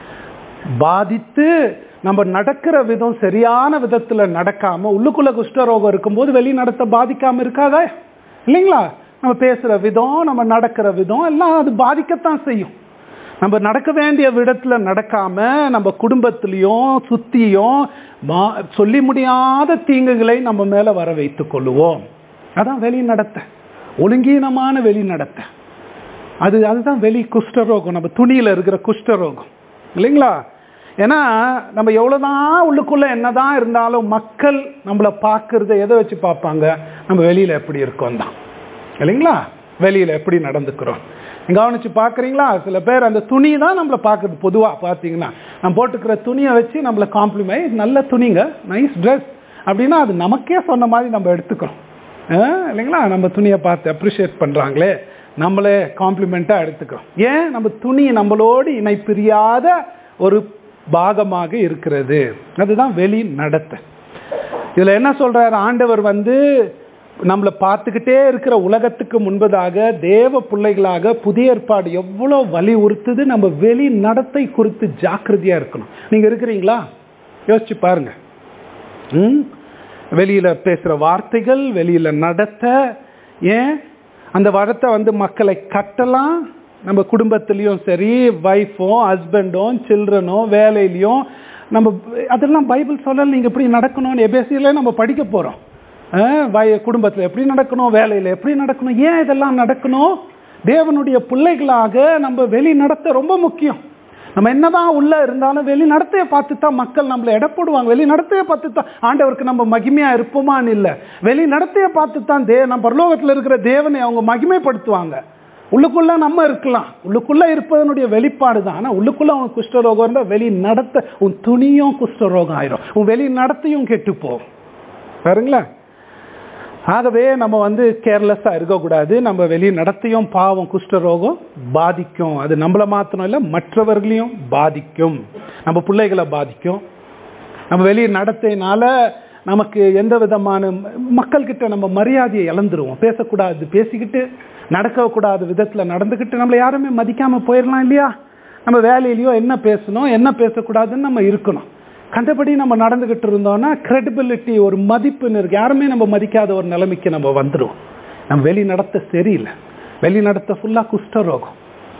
பாதித்து நம்ம நடக்கிற விதம் சரியான விதத்துல நடக்காம உள்ளுக்குள்ள குஷ்டரோகம் இருக்கும்போது வெளி நடத்த பாதிக்காம இருக்காதா இல்லைங்களா நம்ம பேசுற விதம் நம்ம நடக்கிற விதம் எல்லாம் அது பாதிக்கத்தான் செய்யும் நம்ம நடக்க வேண்டிய விடத்துல நடக்காம நம்ம குடும்பத்திலையும் சுத்தியும் மா- சொல்லி முடியாத தீங்குகளை நம்ம மேல வர வைத்துக் கொள்ளுவோம் அதான் வெளி நடத்த ஒழுங்கீனமான வெளி நடத்த அது அதுதான் வெளி குஷ்டரோகம் நம்ம துணியில இருக்கிற குஷ்டரோகம் இல்லைங்களா ஏன்னா நம்ம எவ்வளவுதான் உள்ளுக்குள்ள என்னதான் இருந்தாலும் மக்கள் நம்மளை பார்க்கறத எதை வச்சு பார்ப்பாங்க நம்ம வெளியில எப்படி இருக்கோம் தான் இல்லைங்களா வெளியில எப்படி நடந்துக்கிறோம் நீங்க கவனிச்சு பார்க்கறீங்களா சில பேர் அந்த துணி தான் நம்மளை பார்க்கறது பொதுவா பார்த்தீங்கன்னா நம்ம போட்டுக்கிற துணியை வச்சு நம்மளை காம்ப்ளிமெண்ட் நல்ல துணிங்க நைஸ் ட்ரெஸ் அப்படின்னா அது நமக்கே சொன்ன மாதிரி நம்ம எடுத்துக்கிறோம் ஆ, இல்லைங்களா நம்ம துணியை பார்த்து அப்ரிஷியேட் பண்றாங்களே நம்மளே காம்ப்ளிமெண்ட்டாக எடுத்துக்கிறோம் ஏன் நம்ம துணி நம்மளோடு இணை பிரியாத ஒரு பாகமாக இருக்கிறது அதுதான் வெளி நடத்தை இதுல என்ன சொல்றாரு ஆண்டவர் வந்து நம்மளை பார்த்துக்கிட்டே இருக்கிற உலகத்துக்கு முன்பதாக தேவ பிள்ளைகளாக புதிய ஏற்பாடு எவ்வளோ வலியுறுத்துது நம்ம வெளி நடத்தை குறித்து ஜாக்கிரதையா இருக்கணும் நீங்க இருக்கிறீங்களா யோசிச்சு பாருங்க ம் வெளியில பேசுற வார்த்தைகள் வெளியில நடத்த ஏன் அந்த வரத்தை வந்து மக்களை கட்டலாம் நம்ம குடும்பத்திலையும் சரி ஒய்ஃபும் ஹஸ்பண்டும் சில்ட்ரனும் வேலையிலையும் நம்ம அதெல்லாம் பைபிள் சொல்லல நீங்க எப்படி நடக்கணும்னு எபேசியில நம்ம படிக்க போறோம் அஹ் வய குடும்பத்தில் எப்படி நடக்கணும் வேலையில் எப்படி நடக்கணும் ஏன் இதெல்லாம் நடக்கணும் தேவனுடைய பிள்ளைகளாக நம்ம வெளி நடத்த ரொம்ப முக்கியம் நம்ம என்னதான் உள்ள இருந்தாலும் வெளி நடத்தையை பார்த்து தான் மக்கள் நம்மளை எடை போடுவாங்க வெளி நடத்தையை பார்த்து தான் ஆண்டவருக்கு நம்ம மகிமையா இருப்போமான்னு இல்லை வெளி நடத்தையை பார்த்து தான் தே நம்ம பரலோகத்தில் இருக்கிற தேவனை அவங்க மகிமைப்படுத்துவாங்க உள்ளுக்குள்ள நம்ம இருக்கலாம் உள்ளுக்குள்ள இருப்பதனுடைய வெளிப்பாடு தான் ஆனா உள்ளுக்குள்ள அவனுக்கு குஷ்டரோகம் இருந்தால் வெளி நடத்த உன் துணியும் குஷ்டரோகம் ஆயிரும் உன் வெளி நடத்தையும் கெட்டு போகும் பாருங்களேன் ஆகவே நம்ம வந்து கேர்லெஸ்ஸாக இருக்கக்கூடாது நம்ம வெளியே நடத்தையும் பாவம் குஷ்டரோகம் பாதிக்கும் அது நம்மளை மாத்திரம் இல்லை மற்றவர்களையும் பாதிக்கும் நம்ம பிள்ளைகளை பாதிக்கும் நம்ம வெளியே நடத்தையினால நமக்கு எந்த விதமான மக்கள்கிட்ட நம்ம மரியாதையை இழந்துருவோம் பேசக்கூடாது பேசிக்கிட்டு நடக்கக்கூடாத விதத்தில் நடந்துக்கிட்டு நம்மளை யாருமே மதிக்காமல் போயிடலாம் இல்லையா நம்ம வேலையிலையோ என்ன பேசணும் என்ன பேசக்கூடாதுன்னு நம்ம இருக்கணும் கண்டபடி நம்ம நடந்துகிட்டு இருந்தோம்னா கிரெடிபிலிட்டி ஒரு மதிப்புன்னு இருக்கு யாருமே நம்ம மதிக்காத ஒரு நிலைமைக்கு நம்ம வந்துடும் நம்ம வெளி நடத்த சரியில்லை வெளி நடத்த ஃபுல்லாக குஷ்டரோகம்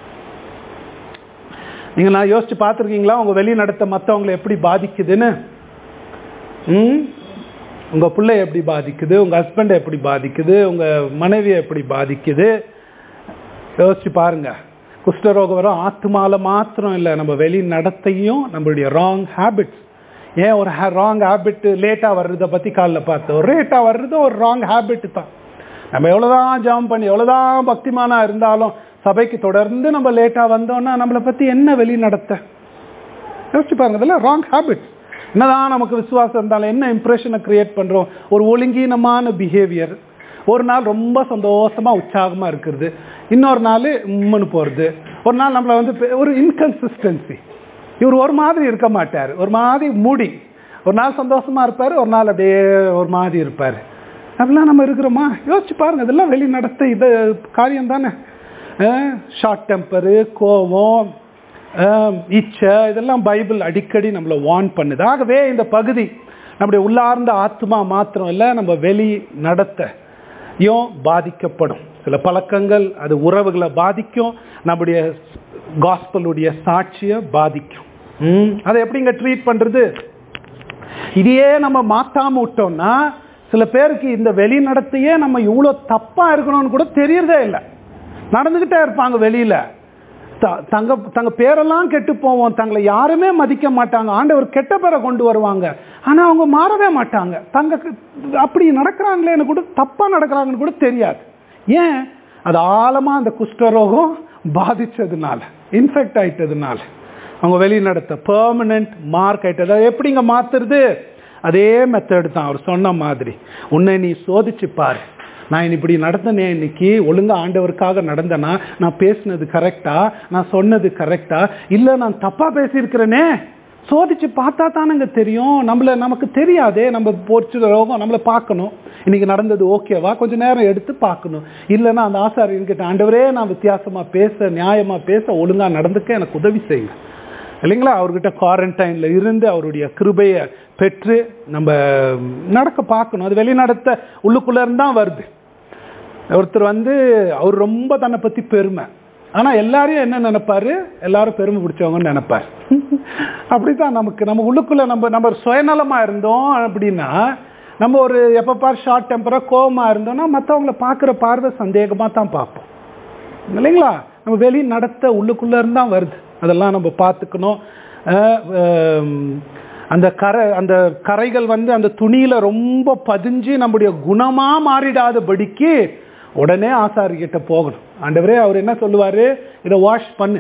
நீங்க நான் யோசிச்சு பார்த்துருக்கீங்களா உங்க வெளி நடத்த மற்றவங்களை எப்படி பாதிக்குதுன்னு ம் உங்க பிள்ளை எப்படி பாதிக்குது உங்க ஹஸ்பண்டை எப்படி பாதிக்குது உங்க மனைவியை எப்படி பாதிக்குது யோசிச்சு பாருங்க குஷ்டரோகம் வரும் ஆத்மால மாத்திரம் இல்லை நம்ம வெளி நடத்தையும் நம்மளுடைய ராங் ஹேபிட்ஸ் ஏன் ஒரு ராங் ஹேபிட் லேட்டாக வர்றதை பற்றி காலில் பார்த்தோம் லேட்டாக வர்றது ஒரு ராங் ஹேபிட் தான் நம்ம எவ்வளோதான் ஜாம் பண்ணி எவ்வளோதான் பக்திமானா இருந்தாலும் சபைக்கு தொடர்ந்து நம்ம லேட்டாக வந்தோம்னா நம்மளை பற்றி என்ன வெளி நடத்த யோசிச்சு பாருங்க இதெல்லாம் ராங் ஹேபிட்ஸ் என்னதான் நமக்கு விசுவாசம் இருந்தாலும் என்ன இம்ப்ரெஷனை கிரியேட் பண்ணுறோம் ஒரு ஒழுங்கீனமான பிஹேவியர் ஒரு நாள் ரொம்ப சந்தோஷமா உற்சாகமா இருக்கிறது இன்னொரு நாள் உம்முன்னு போகிறது ஒரு நாள் நம்மளை வந்து பெ- ஒரு இன்கன்சிஸ்டன்சி இவர் ஒரு மாதிரி இருக்க மாட்டார் ஒரு மாதிரி மூடி ஒரு நாள் சந்தோஷமா இருப்பார் ஒரு நாள் அப்படியே ஒரு மாதிரி இருப்பார் அப்படிலாம் நம்ம இருக்கிறோமா யோசிச்சு பாருங்க இதெல்லாம் வெளி நடத்த இது காரியம் தானே ஷார்ட் டெம்பரு கோவம் ஆஹ் இச்சை இதெல்லாம் பைபிள் அடிக்கடி நம்மளை வார்ன் பண்ணுது ஆகவே இந்த பகுதி நம்முடைய உள்ளார்ந்த ஆத்மா மாத்திரம் இல்லை நம்ம வெளி நடத்தையும் பாதிக்கப்படும் சில பழக்கங்கள் அது உறவுகளை பாதிக்கும் நம்முடைய காஸ்பலுடைய சாட்சியை பாதிக்கும் ம், அதை எப்படிங்க ட்ரீட் பண்றது இதையே நம்ம மாத்தாம விட்டோம்னா சில பேருக்கு இந்த வெளி நடத்தையே நம்ம இவ்வளோ தப்பா இருக்கணும்னு கூட தெரியறதே இல்லை நடந்துகிட்டே இருப்பாங்க வெளியில த- தங்க தங்க பேரெல்லாம் கெட்டு போவோம் தங்களை யாருமே மதிக்க மாட்டாங்க ஆண்டவர் கெட்ட பேரை கொண்டு வருவாங்க ஆனா அவங்க மாறவே மாட்டாங்க தங்க அப்படி நடக்கிறாங்களேன்னு கூட தப்பா நடக்கிறாங்கன்னு கூட தெரியாது ஏன் அது ஆழமா அந்த குஷ்டரோகம் பாதிச்சதுனால இன்ஃபெக்ட் ஆயிட்டதுனால அவங்க வெளி நடத்த பெர்மனன்ட் மார்க் ஆயிட்டது அதை எப்படிங்க மாத்துறது அதே மெத்தட் தான் அவர் சொன்ன மாதிரி உன்னை நீ சோதிச்சு பாரு நான் இப்படி நடந்தனே இன்னைக்கு ஒழுங்கா ஆண்டவருக்காக நடந்தனா நான் பேசினது கரெக்டா நான் சொன்னது கரெக்டா இல்ல நான் தப்பா பேசியிருக்கிறேனே சோதிச்சு பார்த்தா தானங்க தெரியும் நம்மள நமக்கு தெரியாதே நம்ம போச்சு ரோகம் நம்மள பார்க்கணும் இன்னைக்கு நடந்தது ஓகேவா கொஞ்சம் நேரம் எடுத்து பார்க்கணும் இல்லைன்னா அந்த ஆசாரியன் கிட்ட ஆண்டவரே நான் வித்தியாசமா பேச நியாயமா பேச ஒழுங்கா நடந்துக்க எனக்கு உதவி செய்யுங்க இல்லைங்களா அவர்கிட்ட குவாரண்டைன்ல இருந்து அவருடைய கிருபையை பெற்று நம்ம நடக்க பார்க்கணும் அது வெளிநடத்த உள்ளுக்குள்ள இருந்து தான் வருது ஒருத்தர் வந்து அவர் ரொம்ப தன்னை பத்தி பெருமை ஆனா எல்லாரையும் என்ன நினைப்பாரு எல்லாரும் பெருமை பிடிச்சவங்கன்னு நினைப்பாரு அப்படிதான் நமக்கு நம்ம உள்ளுக்குள்ள நம்ம நம்ம சுயநலமா இருந்தோம் அப்படின்னா நம்ம ஒரு எப்ப பார் ஷார்ட் டெம்பரா கோவமா இருந்தோம்னா மற்றவங்கள பார்க்குற பார்வை சந்தேகமா தான் பார்ப்போம் இல்லைங்களா நம்ம வெளி நடத்த உள்ளுக்குள்ள இருந்தா வருது அதெல்லாம் நம்ம பார்த்துக்கணும் அஹ், ஹம், அந்த கரை அந்த கரைகள் வந்து அந்த துணியில ரொம்ப பதிஞ்சு நம்முடைய குணமா மாறிடாதபடிக்கு உடனே ஆசாரிகிட்ட போகணும் ஆண்டவரே அவர் என்ன சொல்லுவாரு இதை வாஷ் பண்ணு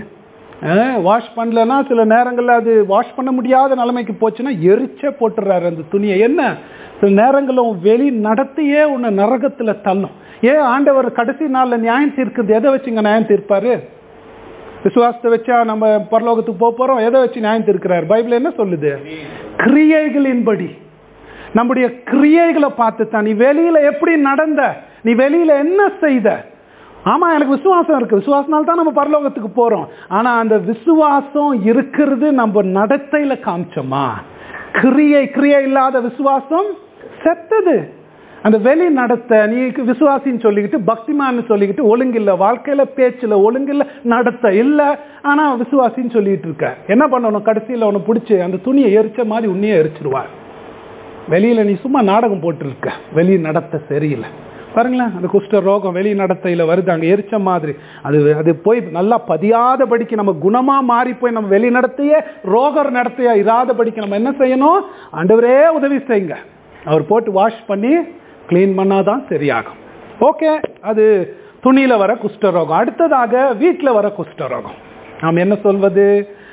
வாஷ் பண்ணலன்னா சில நேரங்கள்ல அது வாஷ் பண்ண முடியாத நிலைமைக்கு போச்சுன்னா எரிச்சே போட்டுறாரு அந்த துணியை என்ன சில நேரங்களில் உன் வெளி நடத்தையே உன்னை நரகத்துல தள்ளும் ஏன் ஆண்டவர் கடைசி நாள்ல நியாயம் தீர்க்குறது எதை வச்சுங்க நியாயம் தீர்ப்பாரு விசுவாசத்தை வச்சா நம்ம பரலோகத்துக்கு போக போறோம் எதை வச்சு நியாயம் தீர்க்கிறார் பைபிள் என்ன சொல்லுது கிரியைகளின்படி நம்முடைய கிரியைகளை பார்த்து தான் நீ வெளியில எப்படி நடந்த நீ வெளியில என்ன செய்த ஆமா எனக்கு விசுவாசம் இருக்கு விசுவாசனால தான் நம்ம பரலோகத்துக்கு போறோம் ஆனா அந்த விசுவாசம் இருக்கிறது நம்ம நடத்தையில காமிச்சோமா கிரியை கிரியை இல்லாத விசுவாசம் செத்தது அந்த வெளி நடத்த நீ விசுவாசின்னு சொல்லிக்கிட்டு பக்திமான்னு சொல்லிக்கிட்டு ஒழுங்கில்ல வாழ்க்கையில பேச்சுல ஒழுங்கில்ல நடத்த இல்ல ஆனா விசுவாசின்னு சொல்லிட்டு இருக்க என்ன பண்ணணும் கடைசியில உன்னை பிடிச்சி அந்த துணியை எரிச்ச மாதிரி உன்னையே எரிச்சிருவார் வெளியில நீ சும்மா நாடகம் போட்டுருக்க வெளி நடத்த சரியில்லை பாருங்களேன் அந்த குஷ்ட ரோகம் வெளி நடத்தையில வருது அங்க எரிச்ச மாதிரி அது அது போய் நல்லா பதியாதபடிக்கு நம்ம குணமா மாறி போய் நம்ம வெளி நடத்தையே ரோகர் நடத்தையா இராதபடிக்கு நம்ம என்ன செய்யணும் ஆண்டவரே உதவி செய்யுங்க அவர் போட்டு வாஷ் பண்ணி க்ளீன் பண்ணாதான் சரியாகும் ஓகே அது துணியில வர குஷ்டரோகம் அடுத்ததாக வீட்டுல வர குஷ்டரோகம் நாம் என்ன சொல்வது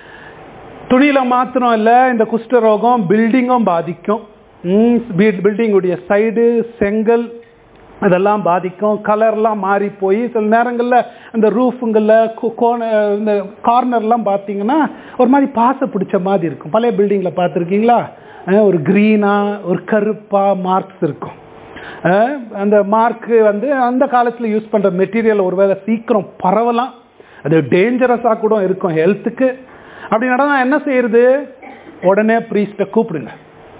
துணியில மாத்திரம் இல்ல இந்த குஷ்டரோகம் பில்டிங்கும் பாதிக்கும் பில்டிங்குடைய சைடு செங்கல் அதெல்லாம் பாதிக்கும் கலர்லாம் மாறி போய் சில நேரங்களில் இந்த ரூஃபுங்களில் கோண இந்த கார்னர்லாம் பார்த்தீங்கன்னா ஒரு மாதிரி பாசை பிடிச்ச மாதிரி இருக்கும் பழைய பில்டிங்கில் பார்த்துருக்கீங்களா அஹ் ஒரு க்ரீனா ஒரு கருப்பா மார்க்ஸ் இருக்கும் அஹ் அந்த மார்க்கு வந்து அந்த காலத்தில் யூஸ் பண்ணுற மெட்டீரியல் ஒருவேளை சீக்கிரம் பரவலாம் அது டேஞ்சரஸாக கூட இருக்கும் ஹெல்த்துக்கு அப்படி நடந்தா என்ன செய்யறது உடனே ப்ரீஸ்ட்டை கூப்பிடுங்க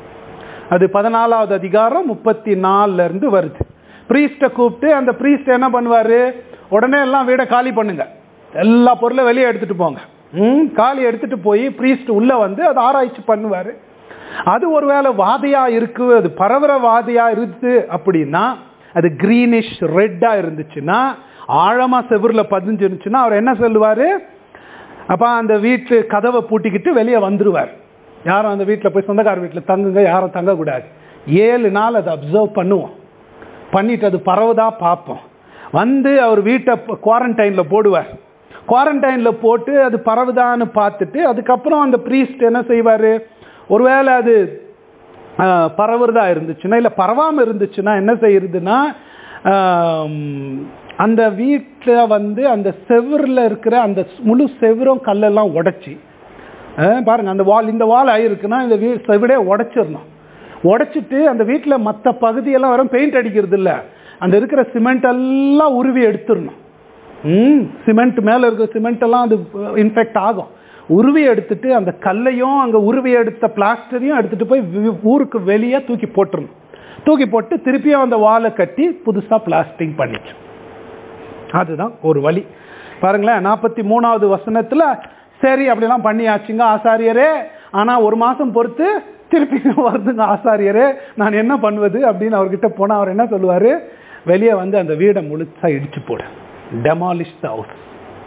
அது பதினாலாவது அதிகாரம் முப்பத்தி நாலுல இருந்து வருது ப்ரீஸ்ட்டை கூப்பிட்டு அந்த ப்ரீஸ்ட் என்ன பண்ணுவாரு உடனே எல்லாம் வீடை காலி பண்ணுங்க எல்லா பொருளும் வெளியே எடுத்துட்டு போங்க ம் காலி எடுத்துட்டு போய் ப்ரீஸ்ட் உள்ள வந்து அதை ஆராய்ச்சி பண்ணுவாரு அது ஒருவேளை வாதையா இருக்கு அது பரவர வாதையா இருக்கு அப்படின்னா அது கிரீனிஷ் ரெட்டா இருந்துச்சுன்னா ஆழமா செவுர்ல பதிஞ்சு இருந்துச்சுன்னா அவர் என்ன சொல்லுவாரு அப்ப அந்த வீட்டு கதவை பூட்டிக்கிட்டு வெளியே வந்துருவார் யாரும் அந்த வீட்டில் போய் சொந்தக்கார வீட்டில் தங்குங்க யாரும் தங்கக்கூடாது ஏழு நாள் அதை அப்சர்வ் பண்ணுவோம் பண்ணிட்டு அது பரவதா பார்ப்போம் வந்து அவர் வீட்டை குவாரண்டைனில் போடுவார் குவாரண்டைனில் போட்டு அது பரவுதான்னு பார்த்துட்டு அதுக்கப்புறம் அந்த ப்ரீஸ்ட் என்ன செய்வார் ஒருவேளை அது ஆஹ், பரவுறதா இருந்துச்சுன்னா இல்லை பரவாமல் இருந்துச்சுன்னா என்ன செய்யறதுன்னா ஆம், அந்த வீட்டில் வந்து அந்த செவுரில் இருக்கிற அந்த முழு செவுரும் கல்லெல்லாம் உடைச்சி அஹ் பாருங்க அந்த வால் இந்த வால் ஆயிருக்குன்னா இந்த வீ செவிடே உடைச்சிடணும் உடைச்சிட்டு அந்த வீட்டில் மற்ற பகுதியெல்லாம் வெறும் பெயிண்ட் அடிக்கிறது இல்லை அந்த இருக்கிற சிமெண்ட் எல்லாம் உருவி எடுத்துடணும் ம் சிமெண்ட் மேலே இருக்கிற சிமெண்ட் எல்லாம் அது இன்ஃபெக்ட் ஆகும் உருவி எடுத்துட்டு அந்த கல்லையும் அங்கே உருவி எடுத்த பிளாஸ்டரையும் எடுத்துட்டு போய் வி- ஊருக்கு வெளியே தூக்கி போட்டுறணும் தூக்கி போட்டு திருப்பியும் அந்த வாலை கட்டி புதுசாக பிளாஸ்டிங் பண்ணிச்சு அதுதான் ஒரு வழி பாருங்களேன் நாற்பத்தி மூணாவது வசனத்துல சரி அப்படிலாம் பண்ணியாச்சுங்க ஆசாரியரே ஆனா ஒரு மாசம் பொறுத்து திருப்பி வருதுங்க ஆசாரியரே நான் என்ன பண்ணுவது அப்படின்னு அவர்கிட்ட போனா அவர் என்ன சொல்லுவாரு வெளியே வந்து அந்த வீடை முழுசா இடிச்சு போடு டெமாலிஷ் த ஹவுஸ்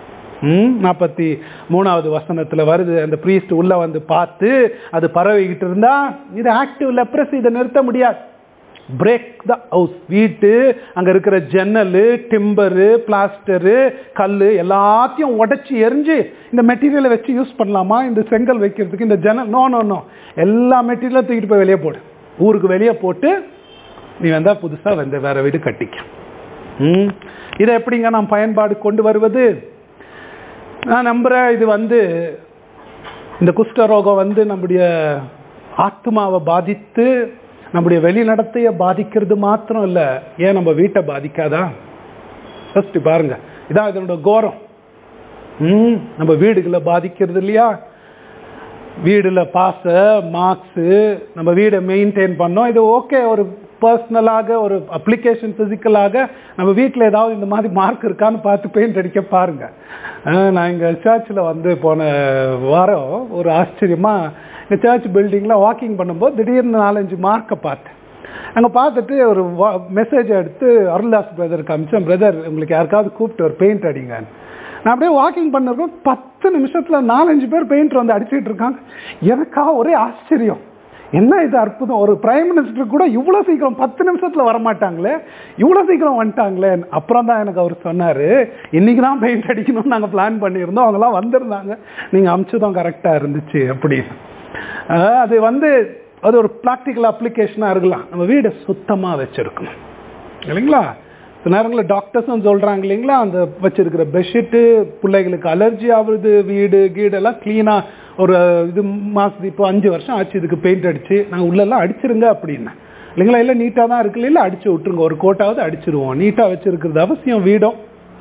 ம் நாற்பத்தி மூணாவது வசனத்தில் வருது அந்த ப்ரீஸ்ட் உள்ள வந்து பார்த்து அது பரவிக்கிட்டு இருந்தா இது ஆக்டிவ் லெப்ரஸ் இதை நிறுத்த முடியாது பிரேக் த ஹவுஸ் வீட்டு அங்கே இருக்கிற ஜன்னல் டிம்பரு பிளாஸ்டரு கல் எல்லாத்தையும் உடைச்சி எரிஞ்சு இந்த மெட்டீரியலை வச்சு யூஸ் பண்ணலாமா இந்த செங்கல் வைக்கிறதுக்கு இந்த ஜன்னல் நோ நோ நோ எல்லா மெட்டீரியலும் தூக்கிட்டு போய் வெளியே போடு ஊருக்கு வெளியே போட்டு நீ வந்தால் புதுசாக வந்து வேற வீடு கட்டிக்க ம் இதை எப்படிங்க நாம் பயன்பாடு கொண்டு வருவது நான் நம்புகிறேன் இது வந்து இந்த குஷ்டரோகம் வந்து நம்முடைய ஆத்மாவை பாதித்து நம்முடைய வெளிநடத்தையை பாதிக்கிறது மாத்திரம் இல்லை ஏன் நம்ம வீட்டை பாதிக்காதா ஃபர்ஸ்ட் பாருங்க இதான் இதனோட கோரம் ம் நம்ம வீடுகளை பாதிக்கிறது இல்லையா வீடில் பாச மார்க்ஸு நம்ம வீடை மெயின்டைன் பண்ணோம் இது ஓகே ஒரு பர்சனலாக ஒரு அப்ளிகேஷன் ஃபிசிக்கலாக நம்ம வீட்டில் ஏதாவது இந்த மாதிரி மார்க் இருக்கான்னு பார்த்து பெயிண்ட் அடிக்க பாருங்க அஹ் நான் இங்கே சர்ச்சில் வந்து போன வாரம் ஒரு ஆச்சரியமாக இந்த சர்ச் பில்டிங்கில் வாக்கிங் பண்ணும்போது திடீர்னு நாலஞ்சு மார்க்கை பார்த்தேன் அங்கே பார்த்துட்டு ஒரு மெசேஜ் எடுத்து அருள்தாஸ் பிரதருக்கு அமிச்சேன் பிரதர் உங்களுக்கு யாருக்காவது கூப்பிட்டு ஒரு பெயிண்ட் அடிங்கன்னு நான் அப்படியே வாக்கிங் பண்ணிருக்கோம் பத்து நிமிஷத்துல நாலஞ்சு பேர் பெயிண்டர் வந்து அடிச்சிட்டு இருக்காங்க எனக்கா ஒரே ஆச்சரியம் என்ன இது அற்புதம் ஒரு பிரைம் மினிஸ்டர் கூட இவ்வளோ சீக்கிரம் பத்து நிமிஷத்துல வரமாட்டாங்களே இவ்வளோ சீக்கிரம் வந்துட்டாங்களே அப்புறம் தான் எனக்கு அவர் சொன்னார் இன்னைக்கு தான் பெயிண்ட் அடிக்கணும்னு நாங்கள் பிளான் பண்ணியிருந்தோம் அவங்களாம் வந்திருந்தாங்க நீங்கள் அமிச்சதும் கரெக்டாக இருந்துச்சு அப்படின்னு அஹ் அது வந்து அது ஒரு ப்ராக்டிக்கல் அப்ளிகேஷனாக இருக்கலாம் நம்ம வீடை சுத்தமாக வச்சுருக்கணும் இல்லைங்களா சில நேரங்களில் டாக்டர்ஸும் சொல்கிறாங்க இல்லைங்களா அந்த வச்சிருக்கிற பெட்ஷீட்டு பிள்ளைகளுக்கு அலர்ஜி ஆகுறது வீடு கீடெல்லாம் க்ளீனாக ஒரு இது மாதம் இப்போ அஞ்சு வருஷம் ஆச்சு இதுக்கு பெயிண்ட் அடித்து நாங்கள் உள்ளெல்லாம் அடிச்சிருங்க அப்படின்னேன் இல்லைங்களா எல்லாம் நீட்டாக தான் இருக்குல்ல இல்லை அடிச்சு விட்ருங்க ஒரு கோட்டாவது அடிச்சிருவோம் நீட்டாக வச்சிருக்கிறது அவசியம் வீடும்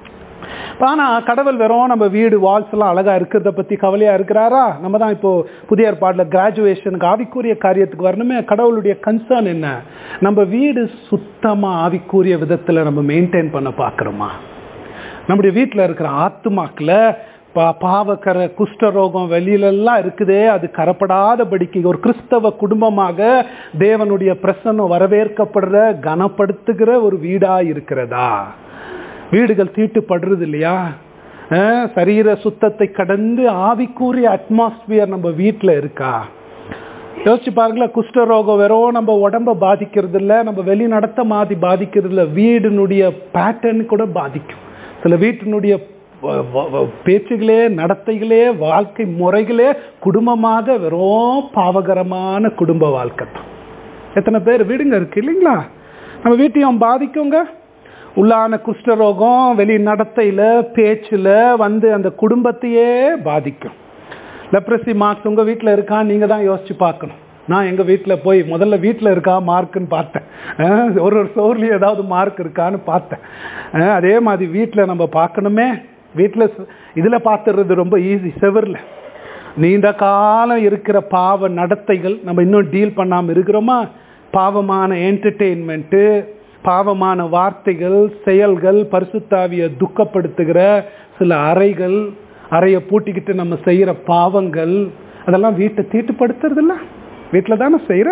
ஆனால் கடவுள் வெறும் நம்ம வீடு வால்ஸ் எல்லாம் அழகா இருக்கிறத பத்தி கவலையா இருக்கிறாரா நம்ம தான் இப்போ புதிய ஏற்பாடுல கிராஜுவேஷனுக்கு ஆவிக்குரிய காரியத்துக்கு வரணுமே கடவுளுடைய கன்சர்ன் என்ன நம்ம வீடு சுத்தமா ஆவிக்குரிய விதத்துல நம்ம மெயின்டைன் பண்ண பார்க்குறோமா நம்முடைய வீட்டில் இருக்கிற ஆத்துமாக்கில் பா பாவக்கரை குஷ்டரோகம் வெளியிலெல்லாம் இருக்குதே அது கரப்படாதபடிக்கு ஒரு கிறிஸ்தவ குடும்பமாக தேவனுடைய பிரசன்னம் வரவேற்கப்படுற கனப்படுத்துகிற ஒரு வீடா இருக்கிறதா வீடுகள் தீட்டுப்படுறது இல்லையா அஹ் சரீர சுத்தத்தை கடந்து ஆவிக்கூறிய அட்மாஸ்பியர் நம்ம வீட்டில் இருக்கா யோசிச்சு பாருங்களேன் குஷ்டரோகம் வெறும் நம்ம உடம்ப பாதிக்கிறது இல்லை நம்ம வெளி நடத்த மாதிரி பாதிக்கிறது இல்லை வீடினுடைய பேட்டர்ன் கூட பாதிக்கும் சில வீட்டினுடைய வ- வ- வ- பேச்சுகளே நடத்தைகளே வாழ்க்கை முறைகளே குடும்பமாக வெறும் பாவகரமான குடும்ப வாழ்க்கை தான் எத்தனை பேர் வீடுங்க இருக்கு இல்லைங்களா நம்ம வீட்டையும் பாதிக்குங்க உள்ளான குஷ்டரோகம் வெளி நடத்தையில பேச்சுல வந்து அந்த குடும்பத்தையே பாதிக்கும் லெப்ரசி மார்க்ஸ் உங்க வீட்டில் இருக்கா நீங்க தான் யோசிச்சு பார்க்கணும் நான் எங்க வீட்டில் போய் முதல்ல வீட்டில் இருக்கா மார்க்குன்னு பார்த்தேன் அஹ் ஒரு ஒரு சோர்லையும் ஏதாவது மார்க் இருக்கான்னு பார்த்தேன் அஹ் அதே மாதிரி வீட்டில் நம்ம பார்க்கணுமே வீட்டில் இதில் பார்த்துறது ரொம்ப ஈஸி செவரில் நீண்ட காலம் இருக்கிற பாவ நடத்தைகள் நம்ம இன்னும் டீல் பண்ணாமல் இருக்கிறோமா பாவமான என்டர்டெயின்மெண்ட்டு பாவமான வார்த்தைகள் செயல்கள் பரிசுத்தாவிய துக்கப்படுத்துகிற சில அறைகள் அறையை பூட்டிக்கிட்டு நம்ம செய்கிற பாவங்கள் அதெல்லாம் வீட்டை தீட்டுப்படுத்துறதில்ல வீட்டில் தானே செய்கிற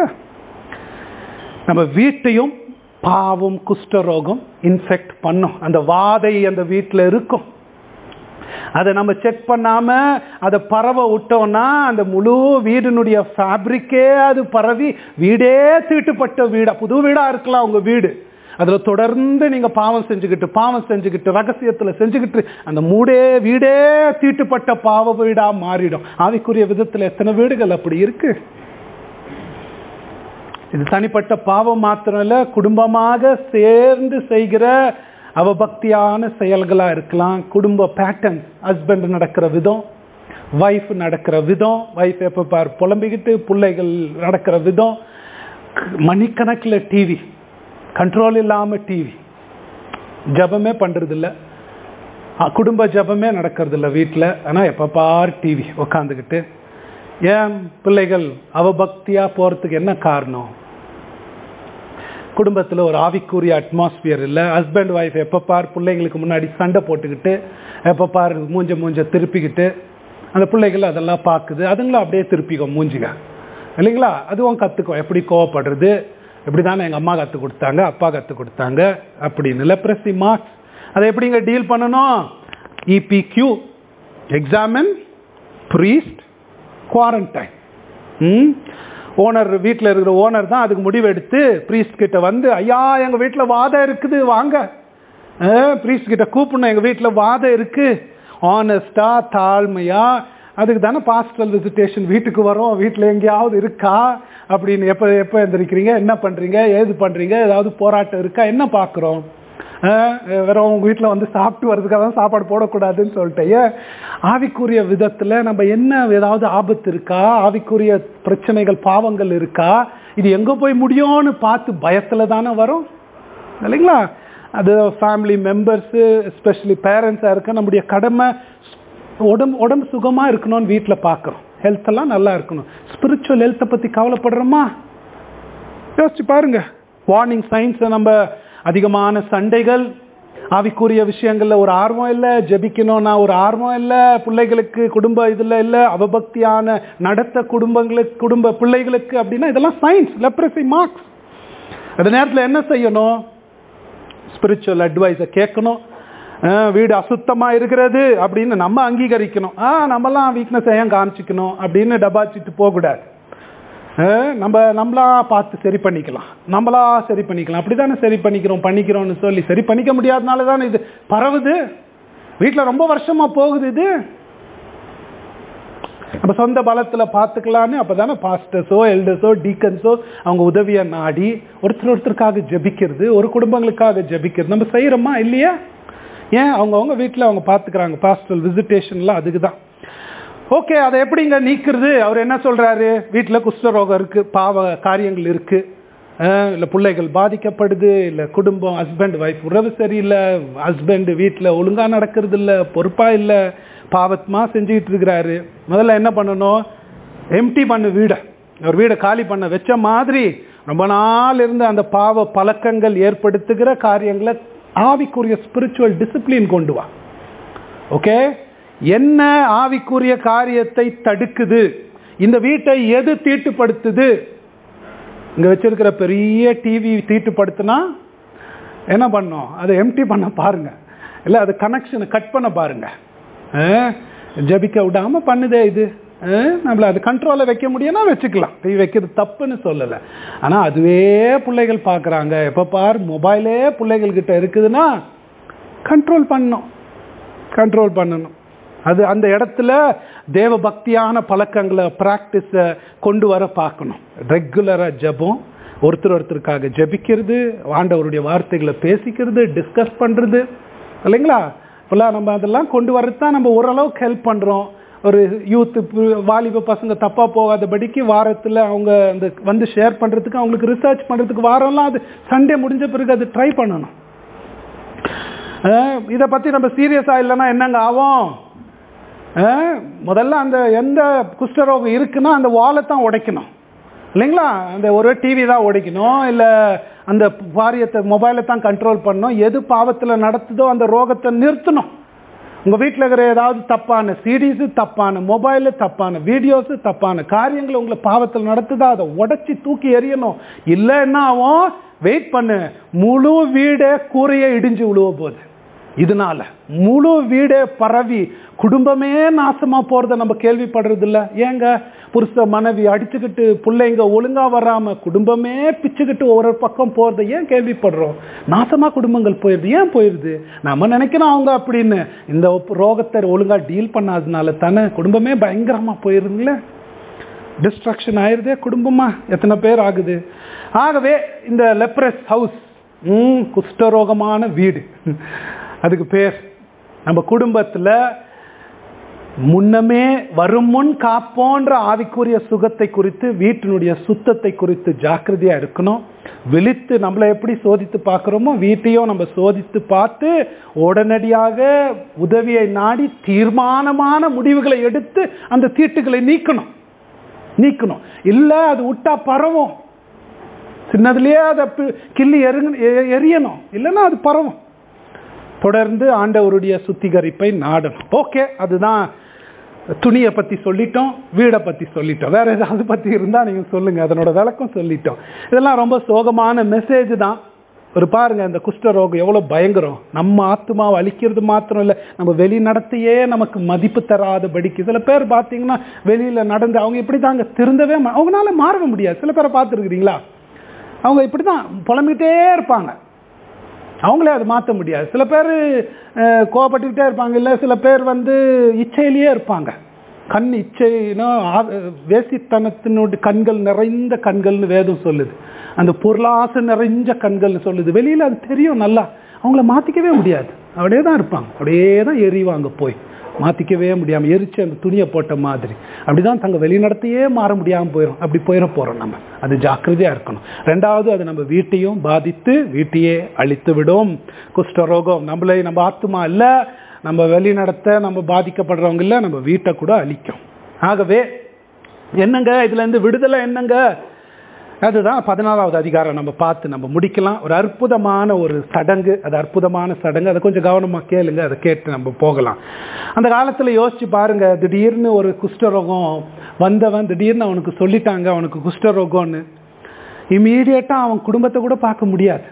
நம்ம வீட்டையும் பாவம் குஷ்டரோகம் இன்ஃபெக்ட் பண்ணும் அந்த வாதை அந்த வீட்டில் இருக்கும் அதை நம்ம செக் பண்ணாம அதை பரவ விட்டோம்னா அந்த முழு வீடினுடைய ஃபேப்ரிக்கே அது பரவி வீடே தீட்டுப்பட்ட வீடா புது வீடா இருக்கலாம் உங்க வீடு அதுல தொடர்ந்து நீங்க பாவம் செஞ்சுக்கிட்டு பாவம் செஞ்சுக்கிட்டு ரகசியத்துல செஞ்சுக்கிட்டு அந்த மூடே வீடே தீட்டுப்பட்ட பாவ வீடா மாறிடும் ஆவிக்குரிய விதத்துல எத்தனை வீடுகள் அப்படி இருக்கு இது தனிப்பட்ட பாவம் மாத்திரம் இல்ல குடும்பமாக சேர்ந்து செய்கிற அவபக்தியான செயல்களா இருக்கலாம் குடும்ப பேட்டர்ன் ஹஸ்பண்ட் நடக்கிற விதம் வைஃப் நடக்கிற விதம் வைஃப் எப்ப பார் புலம்பிக்கிட்டு பிள்ளைகள் நடக்கிற விதம் மணிக்கணக்கில் டிவி கண்ட்ரோல் இல்லாம டிவி ஜபமே பண்றது இல்ல அஹ் குடும்ப ஜபமே நடக்கிறது இல்ல வீட்டில் ஆனால் எப்போ பார் டிவி உக்காந்துக்கிட்டு ஏன் பிள்ளைகள் அவபக்தியா போறதுக்கு என்ன காரணம் குடும்பத்தில் ஒரு ஆவிக்குரிய அட்மாஸ்பியர் இல்லை ஹஸ்பண்ட் ஒய்ஃப் எப்போ பார் பிள்ளைங்களுக்கு முன்னாடி சண்டை போட்டுக்கிட்டு எப்போ பார் மூஞ்ச மூஞ்ச திருப்பிக்கிட்டு அந்த பிள்ளைகள் அதெல்லாம் பார்க்குது அதுங்களும் அப்படியே திருப்பிக்கும் மூஞ்சிக இல்லைங்களா அதுவும் கற்றுக்கும் எப்படி கோவப்படுறது இப்படி தானே எங்கள் அம்மா கற்றுக் கொடுத்தாங்க அப்பா கற்றுக் கொடுத்தாங்க அப்படின்னு லெப்ரசி மார்க்ஸ் அதை எப்படிங்க டீல் பண்ணணும் இபிக்யூ எக்ஸாமின் ப்ரீஸ்ட் குவாரண்டைன் ம் ஓனர் வீட்டில் இருக்கிற ஓனர் தான் அதுக்கு முடிவெடுத்து ப்ரீஸ்ட் கிட்ட வந்து ஐயா எங்கள் வீட்டில் வாதம் இருக்குது வாங்க ப்ரீஸ்ட் கிட்ட கூப்பிடணும் எங்கள் வீட்டில் வாதம் இருக்கு ஆனஸ்டா தாழ்மையா அதுக்கு தானே பாஸ்டல் விசிட்டேஷன் வீட்டுக்கு வரோம் வீட்டில் எங்கேயாவது இருக்கா அப்படின்னு எப்போ எப்போ எந்திரிக்கிறீங்க என்ன பண்ணுறீங்க ஏது பண்ணுறீங்க ஏதாவது போராட்டம் இருக்கா என்ன பார்க்குறோம் வேற உங்க வீட்டில் வந்து சாப்பிட்டு வர்றதுக்காக தான் சாப்பாடு போடக்கூடாதுன்னு சொல்லிட்டு ஏன் ஆவிக்குரிய விதத்தில் நம்ம என்ன ஏதாவது ஆபத்து இருக்கா ஆவிக்குரிய பிரச்சனைகள் பாவங்கள் இருக்கா இது எங்கே போய் முடியும்னு பார்த்து பயத்தில் தானே வரும் இல்லைங்களா அது ஃபேமிலி மெம்பர்ஸு எஸ்பெஷலி பேரண்ட்ஸாக இருக்க நம்முடைய கடமை உடம்பு உடம்பு சுகமாக இருக்கணும்னு வீட்டில் பார்க்குறோம் ஹெல்த் எல்லாம் நல்லா இருக்கணும் ஸ்பிரிச்சுவல் ஹெல்த்தை பற்றி கவலைப்படுறோமா யோசிச்சு பாருங்க வார்னிங் சயின்ஸை நம்ம அதிகமான சண்டைகள் ஆவிக்குரிய விஷயங்கள்ல ஒரு ஆர்வம் இல்லை ஜெபிக்கணும்னா ஒரு ஆர்வம் இல்லை பிள்ளைகளுக்கு குடும்ப இதில் இல்லை அவபக்தியான நடத்த குடும்பங்களுக்கு குடும்ப பிள்ளைகளுக்கு அப்படின்னா இதெல்லாம் சயின்ஸ் லெப்ரசி மார்க்ஸ் அந்த நேரத்தில் என்ன செய்யணும் ஸ்பிரிச்சுவல் அட்வைஸை கேட்கணும் வீடு அசுத்தமாக இருக்கிறது அப்படின்னு நம்ம அங்கீகரிக்கணும் ஆ நம்மலாம் வீக்னஸ் ஏன் காமிச்சிக்கணும் அப்படின்னு டபாச்சிட்டு போகக்கூடாது நம்ம நம்மளா பார்த்து சரி பண்ணிக்கலாம் நம்மளா சரி பண்ணிக்கலாம் அப்படி தானே சரி பண்ணிக்கிறோம் பண்ணிக்கிறோம்னு சொல்லி சரி பண்ணிக்க முடியாதனால தானே இது பரவுது வீட்டில் ரொம்ப வருஷமா போகுது இது நம்ம சொந்த பலத்தில் பார்த்துக்கலான்னு அப்போ தானே பாஸ்டர்ஸோ எல்டர்ஸோ டீக்கன்ஸோ அவங்க உதவியை நாடி ஒருத்தர் ஒருத்தருக்காக ஜபிக்கிறது ஒரு குடும்பங்களுக்காக ஜபிக்கிறது நம்ம செய்கிறோமா இல்லையா ஏன் அவங்கவுங்க வீட்டில் அவங்க பார்த்துக்கிறாங்க பாஸ்டல் விசிட்டேஷன்லாம் அதுக்கு தான் ஓகே அதை எப்படிங்க நீக்கிறது அவர் என்ன சொல்கிறாரு வீட்டில் குஷ்டரோகம் இருக்குது பாவ காரியங்கள் இருக்குது இல்லை பிள்ளைகள் பாதிக்கப்படுது இல்லை குடும்பம் ஹஸ்பண்ட் ஒய்ஃப் உறவு சரியில்லை ஹஸ்பண்ட் வீட்டில் ஒழுங்காக நடக்கிறது இல்லை பொறுப்பாக இல்லை பாவத்மா செஞ்சுக்கிட்டு இருக்கிறாரு முதல்ல என்ன பண்ணணும் எம்டி பண்ணு வீடை ஒரு வீடை காலி பண்ண வச்ச மாதிரி ரொம்ப நாள் இருந்து அந்த பாவ பழக்கங்கள் ஏற்படுத்துகிற காரியங்களை ஆவிக்குரிய ஸ்பிரிச்சுவல் டிசிப்ளின் கொண்டு வா ஓகே என்ன ஆவிக்குரிய காரியத்தை தடுக்குது இந்த வீட்டை எது தீட்டுப்படுத்துது இங்க வச்சிருக்கிற பெரிய டிவி தீட்டுப்படுத்தினா என்ன பண்ணோம் அதை எம்டி பண்ண பாருங்க இல்லை அது கனெக்ஷனை கட் பண்ண பாருங்க ஜபிக்க விடாம பண்ணுதே இது நம்மள அது கண்ட்ரோலில் வைக்க முடியும்னா வச்சுக்கலாம் டிவி வைக்கிறது தப்புன்னு சொல்லலை ஆனால் அதுவே பிள்ளைகள் பார்க்குறாங்க எப்போ பார் மொபைலே பிள்ளைகள் கிட்ட இருக்குதுன்னா கண்ட்ரோல் பண்ணணும் கண்ட்ரோல் பண்ணணும் அது அந்த இடத்துல தேவ பக்தியான பழக்கங்களை ப்ராக்டிஸை கொண்டு வர பார்க்கணும் ரெகுலராக ஜபம் ஒருத்தர் ஒருத்தருக்காக ஜபிக்கிறது ஆண்டவருடைய வார்த்தைகளை பேசிக்கிறது டிஸ்கஸ் பண்ணுறது இல்லைங்களா இப்போல்லாம் நம்ம அதெல்லாம் கொண்டு வரது தான் நம்ம ஓரளவுக்கு ஹெல்ப் பண்ணுறோம் ஒரு யூத்து வாலிப பசங்க தப்பாக போகாதபடிக்கு வாரத்தில் அவங்க அந்த வந்து ஷேர் பண்ணுறதுக்கு அவங்களுக்கு ரிசர்ச் பண்ணுறதுக்கு வாரம்லாம் அது சண்டே முடிஞ்ச பிறகு அது ட்ரை பண்ணணும் இதை பற்றி நம்ம சீரியஸாக இல்லைன்னா என்னங்க ஆகும் முதல்ல அந்த எந்த குஷ்டரோகம் இருக்குன்னா அந்த வாலை தான் உடைக்கணும் இல்லைங்களா அந்த ஒரு டிவி தான் உடைக்கணும் இல்லை அந்த வாரியத்தை மொபைலை தான் கண்ட்ரோல் பண்ணணும் எது பாவத்தில் நடத்துதோ அந்த ரோகத்தை நிறுத்தணும் உங்கள் வீட்டில் இருக்கிற ஏதாவது தப்பான சீரீஸு தப்பான மொபைலு தப்பான வீடியோஸு தப்பான காரியங்கள் உங்களை பாவத்தில் நடத்துதா அதை உடச்சி தூக்கி எறியணும் இல்லை என்ன ஆகும் வெயிட் பண்ணு முழு வீடே கூரையை இடிஞ்சு விழுவ போகுது இதனால முழு வீடே பரவி குடும்பமே நாசமா போறத நம்ம கேள்விப்படுறது இல்ல ஏங்க புருஷ மனைவி அடிச்சுக்கிட்டு பிள்ளைங்க ஒழுங்கா வராம குடும்பமே பிச்சுக்கிட்டு ஒரு பக்கம் போறதை ஏன் கேள்விப்படுறோம் நாசமா குடும்பங்கள் போயிருது ஏன் போயிருது நம்ம நினைக்கிறோம் அவங்க அப்படின்னு இந்த ரோகத்தை ஒழுங்கா டீல் பண்ணாதனால தானே குடும்பமே பயங்கரமா போயிருதுங்களே டிஸ்ட்ரக்ஷன் ஆயிருதே குடும்பமா எத்தனை பேர் ஆகுது ஆகவே இந்த லெப்ரஸ் ஹவுஸ் ம் குஷ்டரோகமான வீடு அதுக்கு பேர் நம்ம குடும்பத்தில் முன்னமே வரும் முன் காப்போன்ற ஆவிக்குரிய சுகத்தை குறித்து வீட்டினுடைய சுத்தத்தை குறித்து ஜாக்கிரதையா இருக்கணும் விழித்து நம்மளை எப்படி சோதித்து பார்க்குறோமோ வீட்டையும் நம்ம சோதித்து பார்த்து உடனடியாக உதவியை நாடி தீர்மானமான முடிவுகளை எடுத்து அந்த தீட்டுகளை நீக்கணும் நீக்கணும் இல்லை அது விட்டா பரவும் சின்னதுலேயே அதை கிள்ளி எரு எரியணும் இல்லைன்னா அது பரவும் தொடர்ந்து ஆண்டவருடைய சுத்திகரிப்பை நாடணும் ஓகே அதுதான் துணியை பற்றி சொல்லிட்டோம் வீடை பற்றி சொல்லிட்டோம் வேற ஏதாவது பற்றி இருந்தால் நீங்கள் சொல்லுங்கள் அதனோட விளக்கம் சொல்லிட்டோம் இதெல்லாம் ரொம்ப சோகமான மெசேஜ் தான் ஒரு பாருங்க இந்த குஷ்டரோகம் எவ்வளோ பயங்கரம் நம்ம ஆத்மாவை அழிக்கிறது மாத்திரம் இல்லை நம்ம வெளி நடத்தையே நமக்கு மதிப்பு தராதபடிக்கு சில பேர் பார்த்தீங்கன்னா வெளியில் நடந்து அவங்க இப்படி தாங்க திருந்தவே மா- அவங்களால மாறவே முடியாது சில பேரை பார்த்துருக்குறீங்களா அவங்க இப்படி தான் புலம்பிக்கிட்டே இருப்பாங்க அவங்களே அதை மாற்ற முடியாது சில பேர் கோவப்பட்டுக்கிட்டே இருப்பாங்க இல்லை சில பேர் வந்து இச்சையிலேயே இருப்பாங்க கண் இச்சைனா ஆ- வேசித்தனத்தினுடைய கண்கள் நிறைந்த கண்கள்னு வேதம் சொல்லுது அந்த பொருளாசை நிறைஞ்ச கண்கள்னு சொல்லுது வெளியில் அது தெரியும் நல்லா அவங்கள மாற்றிக்கவே முடியாது அப்படியே தான் இருப்பாங்க அப்படியே தான் எரிவாங்க போய் மாற்றிக்கவே முடியாமல் எரிச்சு அந்த துணியை போட்ட மாதிரி அப்படிதான் தங்க வெளிநடத்தையே மாற முடியாமல் போயிடும் அப்படி போயிட போகிறோம் நம்ம அது ஜாக்கிரதையாக இருக்கணும் ரெண்டாவது அது நம்ம வீட்டையும் பாதித்து வீட்டையே அழித்து விடும் குஷ்டரோகம் நம்மளை நம்ம ஆத்துமா இல்லை நம்ம வெளிநடத்த நம்ம பாதிக்கப்படுறவங்க இல்லை நம்ம வீட்டை கூட அழிக்கும் ஆகவே என்னங்க இதுலேருந்து விடுதலை என்னங்க அதுதான் பதினாலாவது அதிகாரம் நம்ம பார்த்து நம்ம முடிக்கலாம் ஒரு அற்புதமான ஒரு சடங்கு அது அற்புதமான சடங்கு அதை கொஞ்சம் கவனமாக கேளுங்க அதை கேட்டு நம்ம போகலாம் அந்த காலத்தில் யோசிச்சு பாருங்க திடீர்னு ஒரு குஷ்டரோகம் வந்தவன் திடீர்னு அவனுக்கு சொல்லிட்டாங்க அவனுக்கு குஷ்டரோகம்னு இம்மீடியட்டாக அவன் குடும்பத்தை கூட பார்க்க முடியாது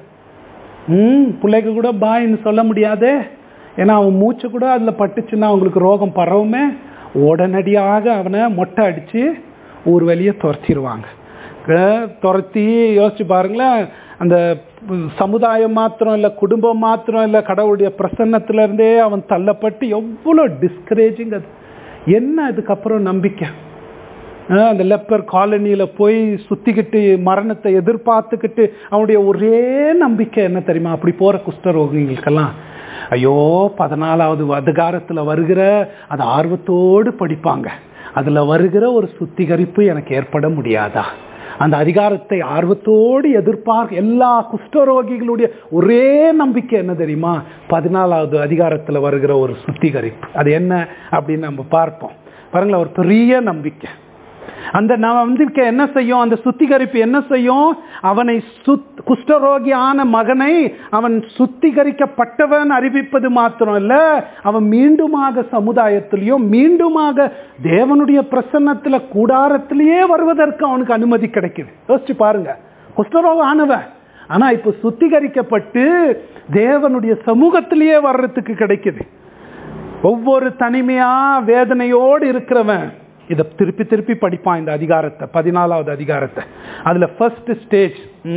ம் பிள்ளைக்கு கூட பாயின்னு சொல்ல முடியாதே ஏன்னா அவன் மூச்சு கூட அதில் பட்டுச்சுன்னா அவங்களுக்கு ரோகம் பரவுமே உடனடியாக அவனை மொட்டை அடித்து ஊர் வெளியே துரத்திடுவாங்க அஹ் துரத்தி யோசிச்சு பாருங்களேன் அந்த சமுதாயம் மாத்திரம் இல்லை குடும்பம் மாத்திரம் இல்லை கடவுளுடைய பிரசன்னத்துல இருந்தே அவன் தள்ளப்பட்டு எவ்வளோ டிஸ்கரேஜிங் அது என்ன இதுக்கப்புறம் நம்பிக்கை அஹ் அந்த லெப்பர் காலனியில் போய் சுற்றிக்கிட்டு மரணத்தை எதிர்பார்த்துக்கிட்டு அவனுடைய ஒரே நம்பிக்கை என்ன தெரியுமா அப்படி போகிற குஷ்டரோகிகளுக்கெல்லாம் ஐயோ பதினாலாவது அதிகாரத்தில் வருகிற அது ஆர்வத்தோடு படிப்பாங்க அதில் வருகிற ஒரு சுத்திகரிப்பு எனக்கு ஏற்பட முடியாதா அந்த அதிகாரத்தை ஆர்வத்தோடு எதிர்பார்க்க எல்லா குஷ்டரோகிகளுடைய ஒரே நம்பிக்கை என்ன தெரியுமா பதினாலாவது அதிகாரத்தில் வருகிற ஒரு சுத்திகரிப்பு அது என்ன அப்படின்னு நம்ம பார்ப்போம் பாருங்களேன் ஒரு பெரிய நம்பிக்கை அந்த நம்பிக்கை என்ன செய்யும் அந்த சுத்திகரிப்பு என்ன செய்யும் அவனை சுத் குஷ்டரோகியான மகனை அவன் சுத்திகரிக்கப்பட்டவன் அறிவிப்பது மாத்திரம் இல்ல அவன் மீண்டுமாக சமுதாயத்திலையும் மீண்டுமாக தேவனுடைய பிரசன்னத்துல கூடாரத்திலேயே வருவதற்கு அவனுக்கு அனுமதி கிடைக்குது யோசிச்சு பாருங்க குஷ்டரோகம் ஆனவன் ஆனா இப்ப சுத்திகரிக்கப்பட்டு தேவனுடைய சமூகத்திலேயே வர்றதுக்கு கிடைக்குது ஒவ்வொரு தனிமையா வேதனையோடு இருக்கிறவன் இதை திருப்பி திருப்பி படிப்பான் இந்த அதிகாரத்தை பதினாலாவது அதிகாரத்தை அதுல ஃபர்ஸ்ட் ஸ்டேஜ்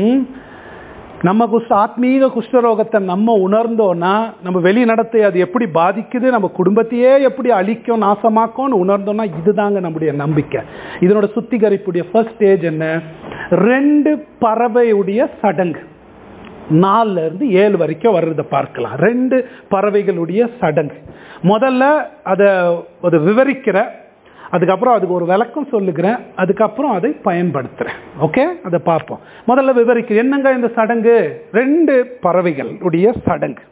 நம்ம குஷ்ட ஆத்மீக குஷ்டரோகத்தை நம்ம உணர்ந்தோம்னா நம்ம வெளி நடத்தை அது எப்படி பாதிக்குது நம்ம குடும்பத்தையே எப்படி அழிக்கும் நாசமாக்கும்னு உணர்ந்தோம்னா இதுதாங்க நம்முடைய நம்பிக்கை இதனோட சுத்திகரிப்புடைய ஃபர்ஸ்ட் ஸ்டேஜ் என்ன ரெண்டு பறவையுடைய சடங்கு நாலுல இருந்து ஏழு வரைக்கும் வர்றதை பார்க்கலாம் ரெண்டு பறவைகளுடைய சடங்கு முதல்ல அதை அதை விவரிக்கிற அதுக்கப்புறம் அதுக்கு ஒரு விளக்கம் சொல்லுகிறேன் அதுக்கப்புறம் அதை பயன்படுத்துகிறேன் ஓகே அதை பார்ப்போம் முதல்ல விவரிக்கிறேன் என்னங்க இந்த சடங்கு ரெண்டு பறவைகளுடைய சடங்கு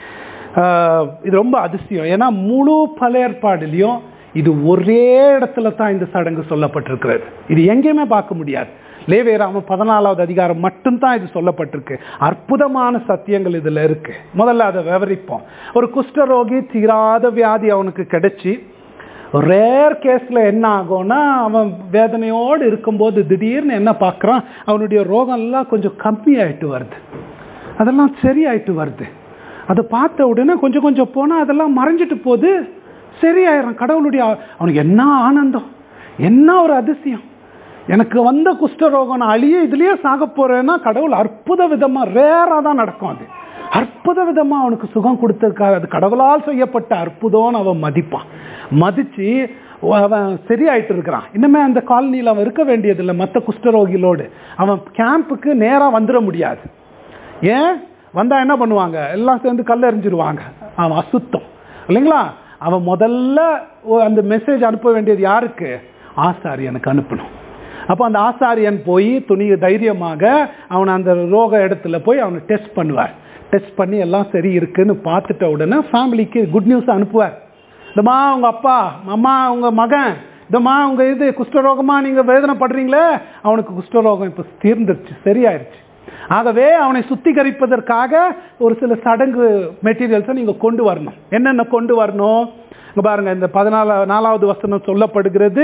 ஆஹ் இது ரொம்ப அதிசயம் ஏன்னா முழு பல ஏற்பாடுலையும் இது ஒரே இடத்துல தான் இந்த சடங்கு சொல்லப்பட்டிருக்கிறது இது எங்கேயுமே பார்க்க முடியாது லேவேராம பதினாலாவது அதிகாரம் மட்டும்தான் இது சொல்லப்பட்டிருக்கு அற்புதமான சத்தியங்கள் இதுல இருக்கு முதல்ல அதை விவரிப்போம் ஒரு குஷ்டரோகி தீராத வியாதி அவனுக்கு கிடைச்சி ரேர் கேஸில் என்ன ஆகும்னா அவன் வேதனையோடு இருக்கும்போது திடீர்னு என்ன பார்க்குறான் அவனுடைய ரோகம் எல்லாம் கொஞ்சம் கம்மி ஆயிட்டு வருது அதெல்லாம் சரியாயிட்டு வருது அதை பார்த்த உடனே கொஞ்சம் கொஞ்சம் போனால் அதெல்லாம் மறைஞ்சிட்டு போகுது சரியாயிரும் கடவுளுடைய அவனுக்கு என்ன ஆனந்தம் என்ன ஒரு அதிசயம் எனக்கு வந்த குஷ்டரோகம் நான் அழிய இதுலயே சாக போறேன்னா கடவுள் அற்புத விதமா ரேரா தான் நடக்கும் அது அற்புத விதமா அவனுக்கு சுகம் கொடுத்திருக்காரு அது கடவுளால் செய்யப்பட்ட அற்புதம்னு அவன் மதிப்பான் மதிச்சு அவன் சரியாயிட்டு இருக்கிறான் இன்னுமே அந்த காலனியில் அவன் இருக்க வேண்டியதில்லை மற்ற குஷ்டரோகிகளோடு அவன் கேம்புக்கு நேராக வந்துட முடியாது ஏன் வந்தா என்ன பண்ணுவாங்க எல்லாம் சேர்ந்து கல் எறிஞ்சிருவாங்க அவன் அசுத்தம் இல்லைங்களா அவன் முதல்ல அந்த மெசேஜ் அனுப்ப வேண்டியது யாருக்கு ஆசாரியனுக்கு அனுப்பணும் அப்போ அந்த ஆசாரியன் போய் துணி தைரியமாக அவனை அந்த ரோக இடத்துல போய் அவனை டெஸ்ட் பண்ணுவார் டெஸ்ட் பண்ணி எல்லாம் சரி இருக்குன்னு பார்த்துட்ட உடனே ஃபேமிலிக்கு குட் நியூஸ் அனுப்புவார் இந்தம்மா உங்க அப்பா அம்மா உங்க மகன் இந்தம்மா உங்க இது குஷ்டரோகமா நீங்க வேதனைப்படுறீங்களே அவனுக்கு குஷ்டரோகம் இப்போ தீர்ந்துருச்சு சரியாயிருச்சு ஆகவே அவனை சுத்திகரிப்பதற்காக ஒரு சில சடங்கு மெட்டீரியல்ஸை நீங்க கொண்டு வரணும் என்னென்ன கொண்டு வரணும் இங்க பாருங்க இந்த பதினாலு நாலாவது வசனம் சொல்லப்படுகிறது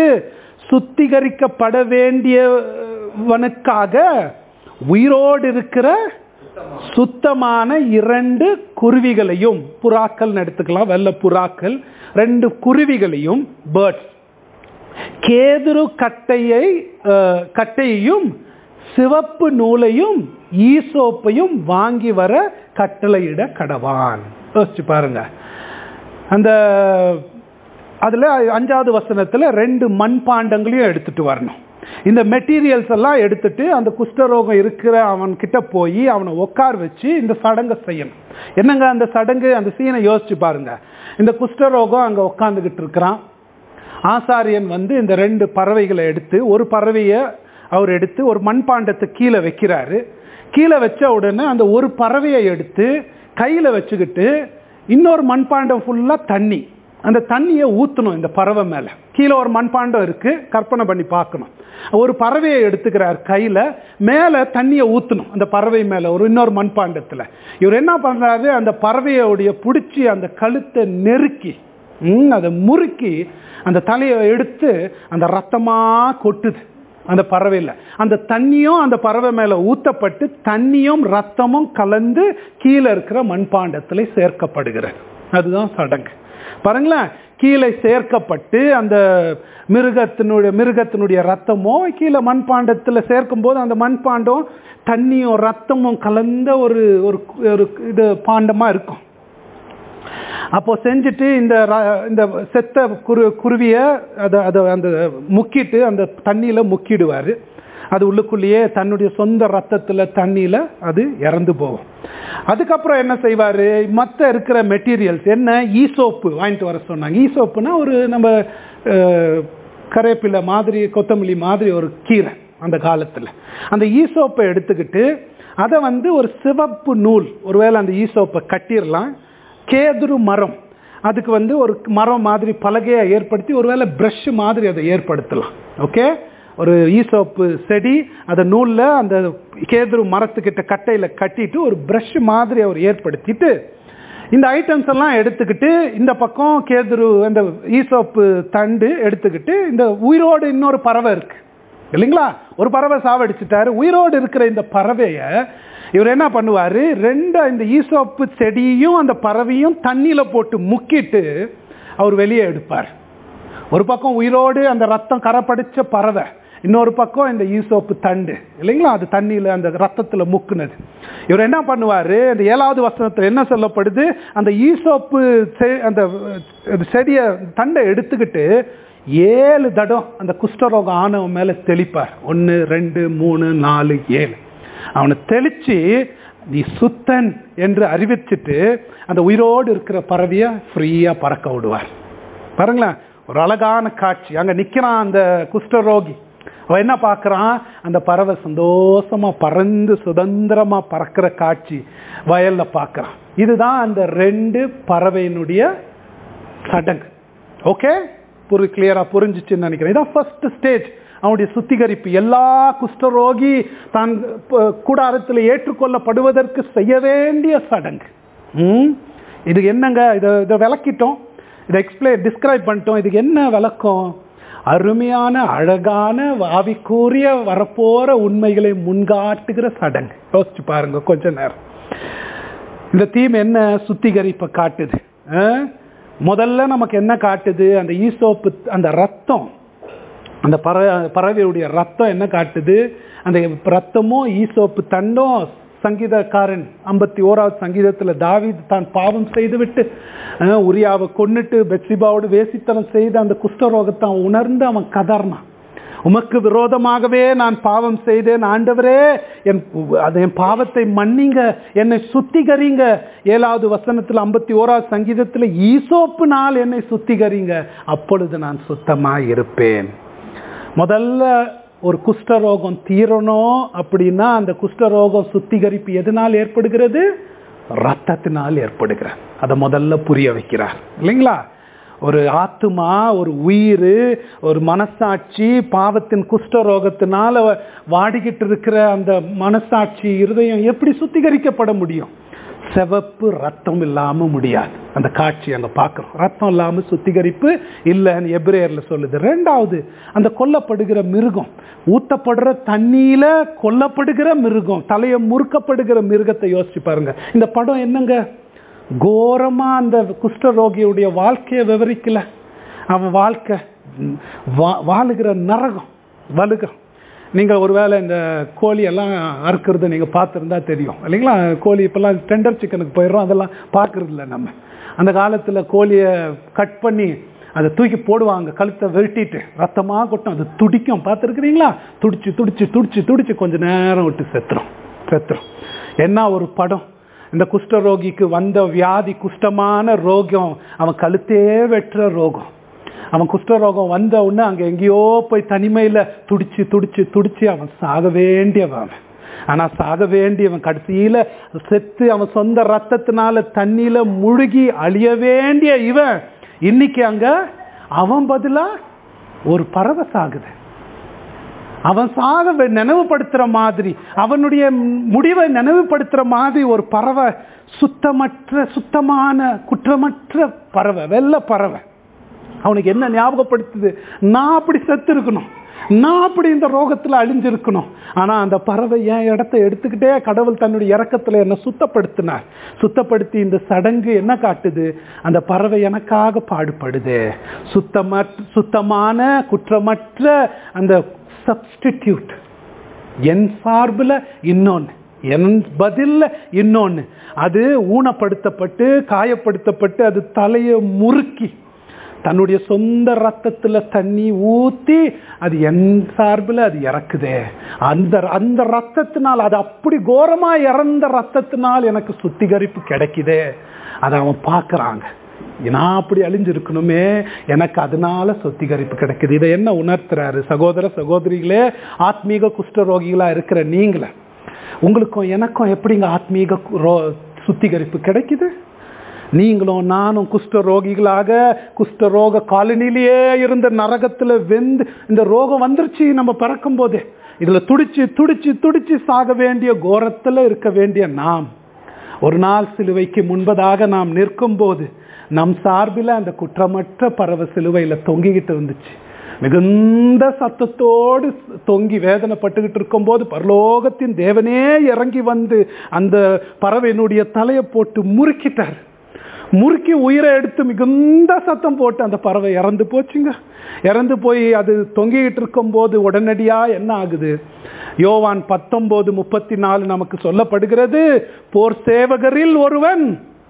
சுத்திகரிக்கப்பட வேண்டியவனுக்காக உயிரோடு இருக்கிற சுத்தமான இரண்டு குருவிகளையும் புறாக்கள் எடுத்துக்கலாம் வெள்ள புறாக்கள் ரெண்டு குருவிகளையும் பேர்ட்ஸ் கேதுரு கட்டையை அஹ், கட்டையையும் சிவப்பு நூலையும் ஈசோப்பையும் வாங்கி வர கட்டளையிட கடவான் யோசிச்சு பாருங்க அந்த அதுல அஞ்சாவது வசனத்துல ரெண்டு மண்பாண்டங்களையும் எடுத்துட்டு வரணும் இந்த மெட்டீரியல்ஸ் எல்லாம் எடுத்துட்டு அந்த குஷ்டரோகம் இருக்கிற அவன் கிட்ட போய் அவனை உட்கார வச்சு இந்த சடங்கை செய்யணும் என்னங்க அந்த சடங்கு அந்த சீனை யோசிச்சு பாருங்க இந்த குஷ்டரோகம் அங்க உட்காந்துக்கிட்டு இருக்கிறான் ஆசாரியன் வந்து இந்த ரெண்டு பறவைகளை எடுத்து ஒரு பறவையை அவர் எடுத்து ஒரு மண்பாண்டத்தை கீழே வைக்கிறாரு கீழே வச்ச உடனே அந்த ஒரு பறவையை எடுத்து கையில் வச்சுக்கிட்டு இன்னொரு மண்பாண்டம் ஃபுல்லாக தண்ணி அந்த தண்ணியை ஊற்றணும் இந்த பறவை மேலே கீழே ஒரு மண்பாண்டம் இருக்குது கற்பனை பண்ணி பார்க்கணும் ஒரு பறவையை எடுத்துக்கிறார் கையில் மேலே தண்ணியை ஊற்றணும் அந்த பறவை மேலே ஒரு இன்னொரு மண்பாண்டத்தில் இவர் என்ன பண்ணுறாரு அந்த பறவையோடைய பிடிச்சி அந்த கழுத்தை நெருக்கி ம், அதை முறுக்கி அந்த தலையை எடுத்து அந்த ரத்தமாக கொட்டுது அந்த பறவையில் அந்த தண்ணியும் அந்த பறவை மேலே ஊற்றப்பட்டு தண்ணியும் ரத்தமும் கலந்து கீழே இருக்கிற மண்பாண்டத்தில் சேர்க்கப்படுகிறது அதுதான் சடங்கு பாருங்களேன் கீழே சேர்க்கப்பட்டு அந்த மிருகத்தினுடைய மிருகத்தினுடைய ரத்தமோ கீழே மண்பாண்டத்தில் சேர்க்கும்போது அந்த மண்பாண்டம் தண்ணியும் ரத்தமும் கலந்த ஒரு ஒரு ஒரு இது பாண்டமாக இருக்கும் அப்போ செஞ்சுட்டு இந்த ர- இந்த செத்த குரு குருவியை அதை அதை அந்த முக்கிட்டு அந்த தண்ணியில் முக்கிடுவார் அது உள்ளுக்குள்ளேயே தன்னுடைய சொந்த ரத்தத்தில் தண்ணியில் அது இறந்து போகும் அதுக்கப்புறம் என்ன செய்வார் மற்ற இருக்கிற மெட்டீரியல்ஸ் என்ன ஈசோப்பு வாங்கிட்டு வர சொன்னாங்க ஈசோப்புனா ஒரு நம்ம அஹ், கருவேப்பிலை மாதிரி கொத்தமல்லி மாதிரி ஒரு கீரை அந்த காலத்தில் அந்த ஈசோப்பை எடுத்துக்கிட்டு அதை வந்து ஒரு சிவப்பு நூல் ஒருவேளை அந்த ஈசோப்பை கட்டிடலாம் கேதுரு மரம் அதுக்கு வந்து ஒரு மரம் மாதிரி பலகையை ஏற்படுத்தி ஒருவேளை ப்ரஷ் மாதிரி அதை ஏற்படுத்தலாம் ஓகே ஒரு ஈசோப்பு செடி அதை நூலில் அந்த கேதுரு மரத்துக்கிட்ட கட்டையில் கட்டிட்டு ஒரு ப்ரஷ் மாதிரி அவர் ஏற்படுத்திட்டு இந்த ஐட்டம்ஸ் எல்லாம் எடுத்துக்கிட்டு இந்த பக்கம் கேதுரு அந்த ஈசோப்பு தண்டு எடுத்துக்கிட்டு இந்த உயிரோடு இன்னொரு பறவை இருக்கு இல்லைங்களா ஒரு பறவை சாவடிச்சிட்டாரு உயிரோடு இருக்கிற இந்த பறவையை இவர் என்ன பண்ணுவார் ரெண்டு இந்த ஈசோப்பு செடியும் அந்த பறவையும் தண்ணியில் போட்டு முக்கிட்டு அவர் வெளியே எடுப்பார் ஒரு பக்கம் உயிரோடு அந்த ரத்தம் கரைப்படிச்ச பறவை இன்னொரு பக்கம் இந்த ஈசோப்பு தண்டு இல்லைங்களா அது தண்ணியில் அந்த ரத்தத்தில் முக்குனது இவர் என்ன பண்ணுவார் அந்த ஏழாவது வசனத்தில் என்ன சொல்லப்படுது அந்த ஈசோப்பு செ- அந்த அஹ், செடியை தண்டை எடுத்துக்கிட்டு ஏழு தடம் அந்த குஷ்டரோகம் ஆனவன் மேலே தெளிப்பார் ஒன்று ரெண்டு மூணு நாலு ஏழு அவனை தெளித்து நீ சுத்தன் என்று அறிவிச்சிட்டு அந்த உயிரோடு இருக்கிற பறவையை ஃப்ரீயாக பறக்க விடுவார் பாருங்களேன் ஒரு அழகான காட்சி அங்கே நிற்கிறான் அந்த குஷ்டரோகி அவன் என்ன பார்க்குறான் அந்த பறவை சந்தோஷமா பறந்து சுதந்திரமா பறக்கிற காட்சி வயல்ல பார்க்குறான் இதுதான் அந்த ரெண்டு பறவையினுடைய சடங்கு ஓகே புரி கிளியராக புரிஞ்சிச்சுன்னு நினைக்கிறேன் இதான் ஃபர்ஸ்ட் ஸ்டேஜ் அவனுடைய சுத்திகரிப்பு எல்லா குஷ்டரோகி தான் ப- கூடாரத்தில் ஏற்றுக்கொள்ளப்படுவதற்கு செய்ய வேண்டிய சடங்கு ம் இது என்னங்க இதை இதை விளக்கிட்டோம் இதை எக்ஸ்பிளைன் டிஸ்கிரைப் பண்ணிட்டோம் இதுக்கு என்ன விளக்கம் அருமையான அழகான ஆவிக்கூறிய வரப்போற உண்மைகளை முன்காட்டுகிற சடங்கு யோசிச்சு பாருங்க கொஞ்ச நேரம் இந்த தீம் என்ன சுத்திகரிப்பை காட்டுது ஆ? முதல்ல நமக்கு என்ன காட்டுது அந்த ஈசோப்பு அந்த ரத்தம் அந்த பற பறவையுடைய ரத்தம் என்ன காட்டுது அந்த ரத்தமும் ஈசோப்பு தண்டும் சங்கீதக்காரன் ஐம்பத்தி ஓராவது சங்கீதத்தில் தாவீது தான் பாவம் செய்துவிட்டு அஹ், உரியாவை கொன்னுட்டு பெட்சிபாவோடு வேசித்தனம் செய்து அந்த குஷ்டரோகத்தை அவன் உணர்ந்து அவன் கதர்னான் உமக்கு விரோதமாகவே நான் பாவம் செய்தேன் ஆண்டவரே என் அது என் பாவத்தை மன்னிங்க என்னை சுத்திகரிங்க ஏழாவது வசனத்தில் ஐம்பத்தி ஓராவது சங்கீதத்தில் ஈசோப்பு நாள் என்னை சுத்திகரிங்க அப்பொழுது நான் சுத்தமாக இருப்பேன் முதல்ல ஒரு குஷ்டரோகம் தீரணும் அப்படின்னா அந்த குஷ்டரோகம் சுத்திகரிப்பு எதனால் ஏற்படுகிறது ரத்தத்தினால் ஏற்படுகிறது அதை முதல்ல புரிய வைக்கிறார் இல்லைங்களா ஒரு ஆத்துமா ஒரு உயிர் ஒரு மனசாட்சி பாவத்தின் குஷ்டரோகத்தினால வாடிக்கிட்டு இருக்கிற அந்த மனசாட்சி இருதயம் எப்படி சுத்திகரிக்கப்பட முடியும் சிவப்பு ரத்தம் இல்லாம முடியாது அந்த காட்சி அங்க பார்க்கிறோம் ரத்தம் இல்லாம சுத்திகரிப்பு இல்லைன்னு எப்ரேயர்ல சொல்லுது ரெண்டாவது அந்த கொல்லப்படுகிற மிருகம் ஊத்தப்படுற தண்ணியில கொல்லப்படுகிற மிருகம் தலையை முறுக்கப்படுகிற மிருகத்தை யோசிச்சு பாருங்க இந்த படம் என்னங்க கோரமா அந்த குஷ்டரோகியுடைய வாழ்க்கையை விவரிக்கல அவன் வாழ்க்கை ம், வா- வாழுகிற நரகம் வலுகம் நீங்கள் ஒருவேளை இந்த கோழி எல்லாம் அறுக்கிறது நீங்கள் பார்த்துருந்தா தெரியும் இல்லைங்களா கோழி இப்போல்லாம் டெண்டர் சிக்கனுக்கு போயிடுறோம் அதெல்லாம் பார்க்கறது இல்லை நம்ம அந்த காலத்தில் கோழியை கட் பண்ணி அதை தூக்கி போடுவாங்க கழுத்தை வெட்டிட்டு ரத்தமாக கொட்டும் அது துடிக்கும் பார்த்துருக்குறீங்களா துடிச்சு துடிச்சு துடிச்சு துடிச்சு கொஞ்ச நேரம் விட்டு செத்துரும் செத்துரும் என்ன ஒரு படம் இந்த குஷ்டரோகிக்கு வந்த வியாதி குஷ்டமான ரோகம் அவன் கழுத்தே வெட்டுற ரோகம் அவன் குஷ்டரோகம் வந்த உடனே அங்க எங்கேயோ போய் தனிமையில துடிச்சு துடிச்சு துடிச்சு அவன் சாக வேண்டியவன் அவன். ஆனா சாக வேண்டியவன் கடைசியில செத்து அவன் சொந்த ரத்தத்தினால தண்ணியில முழுகி அழிய வேண்டிய இவன் இன்னைக்கு அங்க அவன் பதிலா ஒரு பறவை சாகுது அவன் சாக வே- நினைவுபடுத்துற மாதிரி அவனுடைய முடிவை நினைவுபடுத்துற மாதிரி ஒரு பறவை சுத்தமற்ற சுத்தமான குற்றமற்ற பறவை வெள்ளை பறவை அவனுக்கு என்ன ஞாபகப்படுத்துது நான் அப்படி செத்து இருக்கணும் நான் அப்படி இந்த ரோகத்துல அழிஞ்சிருக்கணும் ஆனா அந்த பறவை என் இடத்தை எடுத்துக்கிட்டே கடவுள் தன்னுடைய இறக்கத்துல என்ன சுத்தப்படுத்தினார் சுத்தப்படுத்தி இந்த சடங்கு என்ன காட்டுது அந்த பறவை எனக்காக பாடுபடுது சுத்தமற்ற சுத்தமான குற்றமற்ற அந்த சப்ஸ்டிடியூட் என் சார்பில் இன்னொன்று என் பதில்ல இன்னொன்று அது ஊனப்படுத்தப்பட்டு காயப்படுத்தப்பட்டு அது தலையை முறுக்கி தன்னுடைய சொந்த ரத்தத்துல தண்ணி ஊத்தி அது என் சார்பில் அது இறக்குதே அந்த அந்த ரத்தத்தினால் அது அப்படி கோரமா இறந்த ரத்தத்தினால் எனக்கு சுத்திகரிப்பு கிடைக்குதே அதை அவன் பார்க்கறாங்க நான் அப்படி அழிஞ்சிருக்கணுமே எனக்கு அதனால சுத்திகரிப்பு கிடைக்குது இதை என்ன உணர்த்துறாரு சகோதர சகோதரிகளே ஆத்மீக குஷ்டரோகிகளா இருக்கிற நீங்களே உங்களுக்கும் எனக்கும் எப்படிங்க ஆத்மீக கு- ரோ- சுத்திகரிப்பு கிடைக்குது நீங்களும் நானும் குஷ்ட ரோகிகளாக குஷ்ட ரோக காலனிலேயே இருந்த நரகத்துல வெந்து இந்த ரோகம் வந்துருச்சு நம்ம பிறக்கும் போதே இதுல துடிச்சு துடிச்சு துடிச்சு சாக வேண்டிய கோரத்துல இருக்க வேண்டிய நாம் ஒரு நாள் சிலுவைக்கு முன்பதாக நாம் நிற்கும் போது நம் சார்பில் அந்த குற்றமற்ற பறவை சிலுவையில தொங்கிக்கிட்டு இருந்துச்சு மிகுந்த சத்தத்தோடு தொங்கி வேதனைப்பட்டுக்கிட்டு இருக்கும்போது பரலோகத்தின் தேவனே இறங்கி வந்து அந்த பறவையினுடைய தலையை போட்டு முறுக்கிட்டார் முறுக்கி உயிரை எடுத்து மிகுந்த சத்தம் போட்டு அந்த பறவை இறந்து போச்சுங்க இறந்து போய் அது தொங்கிக்கிட்டு இருக்கும்போது உடனடியா என்ன ஆகுது யோவான் பத்தொன்பது முப்பத்தி நாலு நமக்கு சொல்லப்படுகிறது போர் சேவகரில் ஒருவன்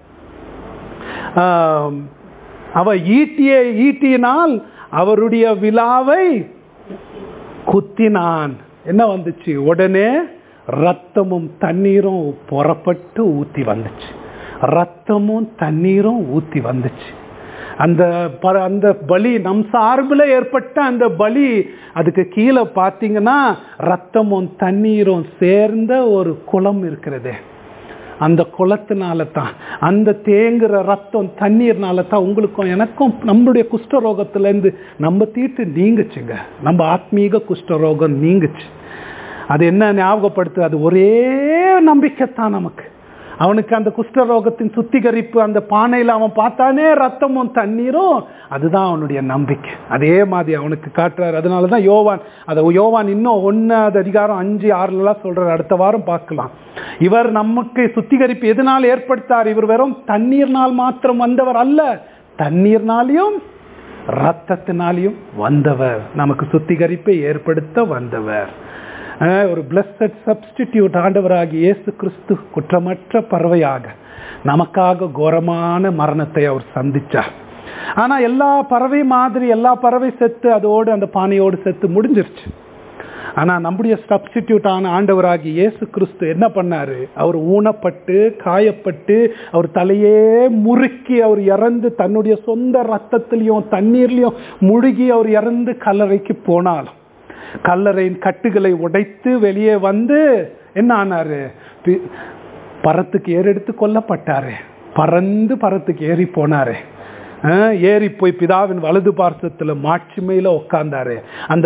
ஆம், அவ ஈட்டிய ஈட்டியினால் அவருடைய விழாவை குத்தினான் என்ன வந்துச்சு உடனே ரத்தமும் தண்ணீரும் புறப்பட்டு ஊத்தி வந்துச்சு ரத்தமும் தண்ணீரும் ஊத்தி வந்துச்சு அந்த ப- அந்த பலி நம் சார்பில் ஏற்பட்ட அந்த பலி அதுக்கு கீழே பார்த்தீங்கன்னா ரத்தமும் தண்ணீரும் சேர்ந்த ஒரு குளம் இருக்கிறதே அந்த குளத்தினால தான் அந்த தேங்குற ரத்தம் தண்ணீர்னால தான் உங்களுக்கும் எனக்கும் நம்மளுடைய குஷ்டரோகத்திலேருந்து நம்ம தீட்டு நீங்குச்சுங்க நம்ம ஆத்மீக குஷ்டரோகம் நீங்குச்சு அது என்ன ஞாபகப்படுத்து அது ஒரே நம்பிக்கை தான் நமக்கு அவனுக்கு அந்த குஷ்டரோகத்தின் சுத்திகரிப்பு அந்த பானையில் அவன் பார்த்தானே ரத்தமும் தண்ணீரும் அதுதான் அவனுடைய நம்பிக்கை அதே மாதிரி அவனுக்கு காட்டுறாரு அதனால தான் யோவான் அதை யோவான் இன்னும் ஒன்றாவது அதிகாரம் அஞ்சு ஆறுலாம் சொல்றாரு அடுத்த வாரம் பார்க்கலாம் இவர் நமக்கு சுத்திகரிப்பு எதனால் ஏற்படுத்தார் இவர் வெறும் தண்ணீர்னால் மாத்திரம் வந்தவர் அல்ல தண்ணீர்னாலையும் ரத்தத்தினாலையும் வந்தவர் நமக்கு சுத்திகரிப்பை ஏற்படுத்த வந்தவர் அஹ் ஒரு பிளஸட் சப்ஸ்டிடியூட் ஆண்டவராகி இயேசு கிறிஸ்து குற்றமற்ற பறவையாக நமக்காக கோரமான மரணத்தை அவர் சந்திச்சார் ஆனா எல்லா பறவை மாதிரி எல்லா பறவை செத்து அதோடு அந்த பானையோடு செத்து முடிஞ்சிருச்சு ஆனா நம்முடைய சப்ஸ்டிடியூட் ஆன ஆண்டவராகி இயேசு கிறிஸ்து என்ன பண்ணாரு அவர் ஊனப்பட்டு காயப்பட்டு அவர் தலையே முறுக்கி அவர் இறந்து தன்னுடைய சொந்த ரத்தத்திலையும் தண்ணீர்லையும் முழுகி அவர் இறந்து கல்லறைக்கு போனாலும் கல்லறையின் கட்டுகளை உடைத்து வெளியே வந்து என்ன ஆனாரு பி- பரத்துக்கு ஏறெடுத்து கொல்லப்பட்டாரு பறந்து பரத்துக்கு ஏறி போனாரு அஹ் ஏறி போய் பிதாவின் வலது பார்சத்துல மாட்சிமையில உட்கார்ந்தாரு அந்த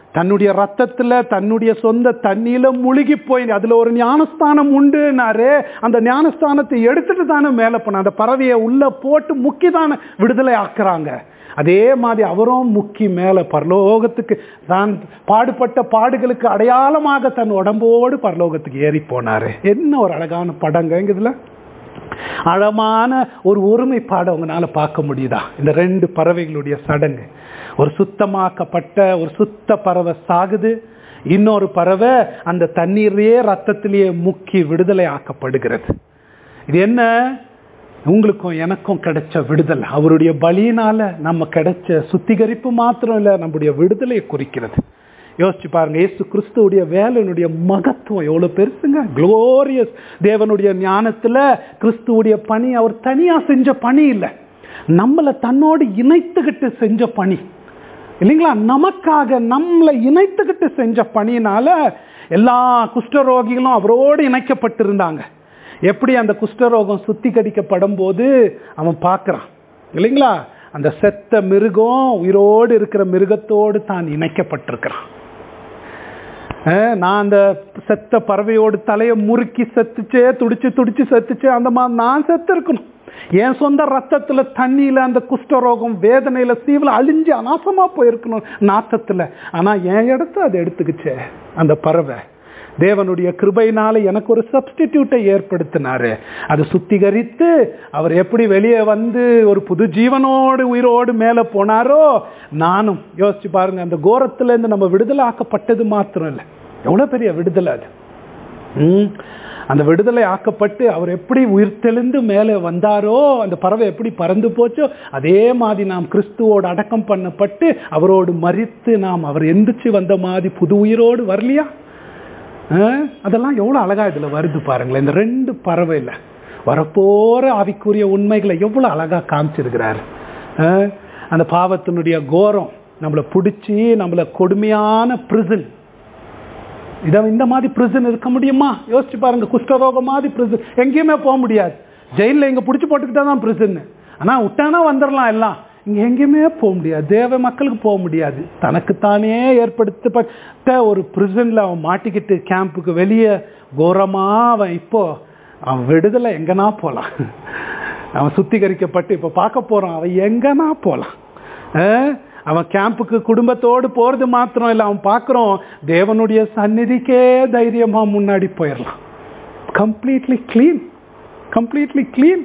தன்னுடைய ரத்தத்துல தன்னுடைய சொந்த தண்ணியில முழுகி போய் அதுல ஒரு ஞானஸ்தானம் உண்டுனாரு அந்த ஞானஸ்தானத்தை எடுத்துட்டு தானே மேல போன அந்த பறவையை உள்ள போட்டு முக்கி தானே விடுதலை ஆக்குறாங்க அதே மாதிரி அவரும் முக்கி மேல பரலோகத்துக்கு தான் பாடுபட்ட பாடுகளுக்கு அடையாளமாக தன் உடம்போடு பரலோகத்துக்கு ஏறி போனாரு என்ன ஒரு அழகான படங்க இதுல ஆழமான ஒரு ஒருமைப்பாடு அவங்களால பார்க்க முடியுதா இந்த ரெண்டு பறவைகளுடைய சடங்கு ஒரு சுத்தமாக்கப்பட்ட ஒரு சுத்த பறவை சாகுது இன்னொரு பறவை அந்த தண்ணீர்லயே ரத்தத்திலேயே முக்கி விடுதலை ஆக்கப்படுகிறது இது என்ன உங்களுக்கும் எனக்கும் கிடைச்ச விடுதலை அவருடைய பலியினால நம்ம கிடைச்ச சுத்திகரிப்பு மாத்திரம் இல்ல நம்முடைய விடுதலையை குறிக்கிறது யோசிச்சு பாருங்க இயேசு கிறிஸ்துவுடைய வேலையினுடைய மகத்துவம் எவ்வளவு பெருசுங்க குளோரியஸ் தேவனுடைய ஞானத்துல கிறிஸ்துவுடைய பணி அவர் தனியா செஞ்ச பணி இல்லை நம்மளை தன்னோடு இணைத்துக்கிட்டு செஞ்ச பணி இல்லைங்களா நமக்காக நம்மளை இணைத்துக்கிட்டு செஞ்ச பணியினால எல்லா குஷ்டரோகிகளும் அவரோடு இணைக்கப்பட்டிருந்தாங்க எப்படி அந்த குஷ்டரோகம் சுத்திகரிக்கப்படும் போது அவன் பார்க்கறான் இல்லைங்களா அந்த செத்த மிருகம் உயிரோடு இருக்கிற மிருகத்தோடு தான் இணைக்கப்பட்டிருக்கிறான் அஹ் நான் அந்த செத்த பறவையோடு தலையை முறுக்கி செத்துச்சே துடிச்சு துடிச்சு செத்துச்சே அந்த மாதிரி நான் செத்து இருக்கணும் என் சொந்த ரத்தத்துல தண்ணியில அந்த குஷ்டரோகம் வேதனையில சீவில் அழிஞ்சு அநாசமா போயிருக்கணும் நாத்தத்துல ஆனா என் இடத்த அதை எடுத்துக்கிச்சே அந்த பறவை தேவனுடைய கிருபையினால எனக்கு ஒரு சப்ஸ்டிடியூட்டை ஏற்படுத்தினாரு அதை சுத்திகரித்து அவர் எப்படி வெளியே வந்து ஒரு புது ஜீவனோடு உயிரோடு மேலே போனாரோ நானும் யோசிச்சு பாருங்க அந்த கோரத்துல இருந்து நம்ம விடுதலை ஆக்கப்பட்டது மாத்திரம் இல்லை எவ்வளவு பெரிய விடுதலை அது ம். அந்த விடுதலை ஆக்கப்பட்டு அவர் எப்படி உயிர்த்தெழுந்து மேலே வந்தாரோ அந்த பறவை எப்படி பறந்து போச்சோ அதே மாதிரி நாம் கிறிஸ்துவோடு அடக்கம் பண்ணப்பட்டு அவரோடு மறித்து நாம் அவர் எந்திரிச்சு வந்த மாதிரி புது உயிரோடு வரலையா அஹ், அதெல்லாம் எவ்வளோ அழகா இதுல வருது பாருங்களேன் இந்த ரெண்டு பறவையில் வரப்போற ஆவிக்குரிய உண்மைகளை எவ்வளோ அழகா காமிச்சிருக்கிறாரு அஹ், அந்த பாவத்தினுடைய கோரம் நம்மளை பிடிச்சி நம்மளை கொடுமையான பிரிசன் இத இந்த மாதிரி பிரிசன் இருக்க முடியுமா யோசிச்சு பாருங்க குஷ்டரோகம் மாதிரி பிரிசன் எங்கேயுமே போக முடியாது ஜெயிலில் இங்க பிடிச்சி போட்டுக்கிட்டா தான் பிரிசன் ஆனா விட்டானா வந்துடலாம் எல்லாம் இங்க எங்கேயுமே போக முடியாது தேவ மக்களுக்கு போக முடியாது தனக்குத்தானே ஏற்படுத்தப்பட்ட ஒரு பிரிசன்ல அவன் மாட்டிக்கிட்டு கேம்புக்கு வெளியே கோரமா அவன் இப்போ அவன் விடுதலை எங்கனா போலாம் அவன் சுத்திகரிக்கப்பட்டு இப்ப பார்க்க போறான் அவன் எங்கனா போலாம் அஹ் அவன் கேம்புக்கு குடும்பத்தோடு போறது மாத்திரம் இல்லை அவன் பார்க்குறோம் தேவனுடைய சந்நிதிக்கே தைரியமா முன்னாடி போயிடலாம் கம்ப்ளீட்லி க்ளீன் கம்ப்ளீட்லி க்ளீன்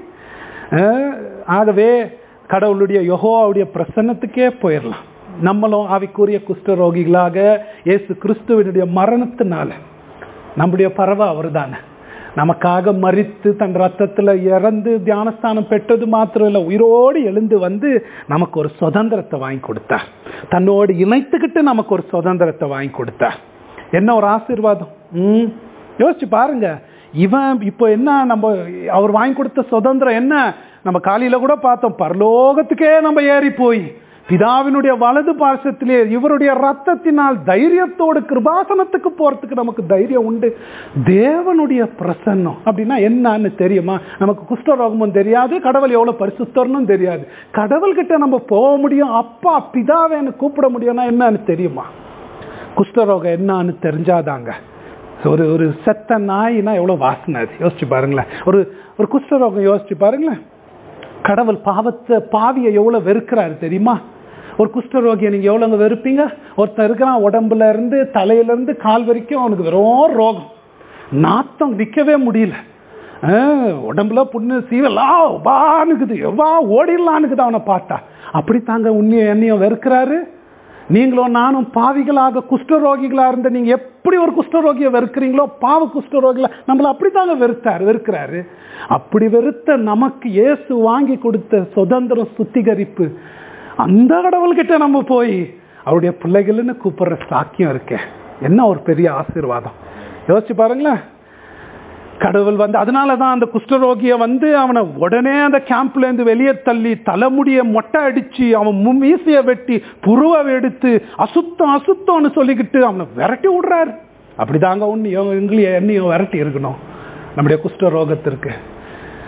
ஆகவே கடவுளுடைய யெகோவாவுடைய பிரசன்னத்துக்கே போயிடலாம் நம்மளும் ஆவிக்குரிய குஷ்டரோகிகளாக இயேசு கிறிஸ்துவனுடைய மரணத்தினால நம்முடைய பறவை அவர்தானே நமக்காக மறித்து தன் ரத்தத்துல இறந்து தியானஸ்தானம் பெற்றது மாத்திரம் இல்லை உயிரோடு எழுந்து வந்து நமக்கு ஒரு சுதந்திரத்தை வாங்கி கொடுத்தார் தன்னோடு இணைத்துக்கிட்டு நமக்கு ஒரு சுதந்திரத்தை வாங்கி கொடுத்தார் என்ன ஒரு ஆசீர்வாதம் ம் யோசிச்சு பாருங்க இவன் இப்போ என்ன நம்ம அவர் வாங்கி கொடுத்த சுதந்திரம் என்ன நம்ம காலையில கூட பார்த்தோம் பரலோகத்துக்கே நம்ம ஏறி போய் பிதாவினுடைய வலது பார்சத்திலே இவருடைய ரத்தத்தினால் தைரியத்தோடு கிருபாசனத்துக்கு போறதுக்கு நமக்கு தைரியம் உண்டு தேவனுடைய பிரசன்னம் அப்படின்னா என்னன்னு தெரியுமா நமக்கு குஷ்டரோகமும் தெரியாது கடவுள் எவ்வளவு பரிசுத்தர்னும் தெரியாது கடவுள்கிட்ட நம்ம போக முடியும் அப்பா பிதாவேன்னு கூப்பிட முடியும்னா என்னன்னு தெரியுமா குஷ்டரோகம் என்னன்னு தெரிஞ்சாதாங்க ஒரு ஒரு செத்த நாய்னா எவ்வளவு வாசனை அது யோசிச்சு பாருங்களேன் ஒரு ஒரு குஷ்டரோகம் யோசிச்சு பாருங்களேன் கடவுள் பாவத்தை பாவியை எவ்வளவு வெறுக்கிறாரு தெரியுமா ஒரு குஷ்டரோகியை நீங்க எவ்வளவுங்க வெறுப்பீங்க ஒருத்தன் இருக்கிறான் உடம்புல இருந்து தலையில இருந்து கால் வரைக்கும் அவனுக்கு வெறும் ரோகம் நாத்தம் நிக்கவே முடியல ஆஹ், உடம்புல புண்ணு சீவலா வானுக்குது எவ்வா ஓடிடலான்னுக்குது அவனை பார்த்தா அப்படி தாங்க உன்னையும் என்னையும் வெறுக்கிறாரு நீங்களும் நானும் பாவிகளாக குஷ்டரோகிகளா இருந்த நீங்க எப்படி ஒரு குஷ்டரோகியை வெறுக்கிறீங்களோ பாவ குஷ்டரோகிகள நம்மள அப்படித்தாங்க வெறுத்தாரு வெறுக்கிறாரு அப்படி வெறுத்த நமக்கு இயேசு வாங்கி கொடுத்த சுதந்திரம் சுத்திகரிப்பு அந்த கடவுள்கிட்ட நம்ம போய் அவருடைய பிள்ளைகள்னு கூப்பிடுற சாக்கியம் இருக்கே என்ன ஒரு பெரிய ஆசீர்வாதம் யோசிச்சு பாருங்களேன் கடவுள் வந்து அதனால தான் அந்த குஷ்டரோகியை வந்து அவனை உடனே அந்த கேம்ப்ல இருந்து வெளியே தள்ளி தலைமுடிய மொட்டை அடிச்சு அவன் மு- மீசைய வெட்டி புருவ எடுத்து அசுத்தம் அசுத்தம்னு சொல்லிக்கிட்டு அவனை விரட்டி விடுறாரு அப்படிதாங்க ஒன்று எங்களையும் என்னையும் விரட்டி இருக்கணும் நம்முடைய குஷ்டரோகத்திற்கு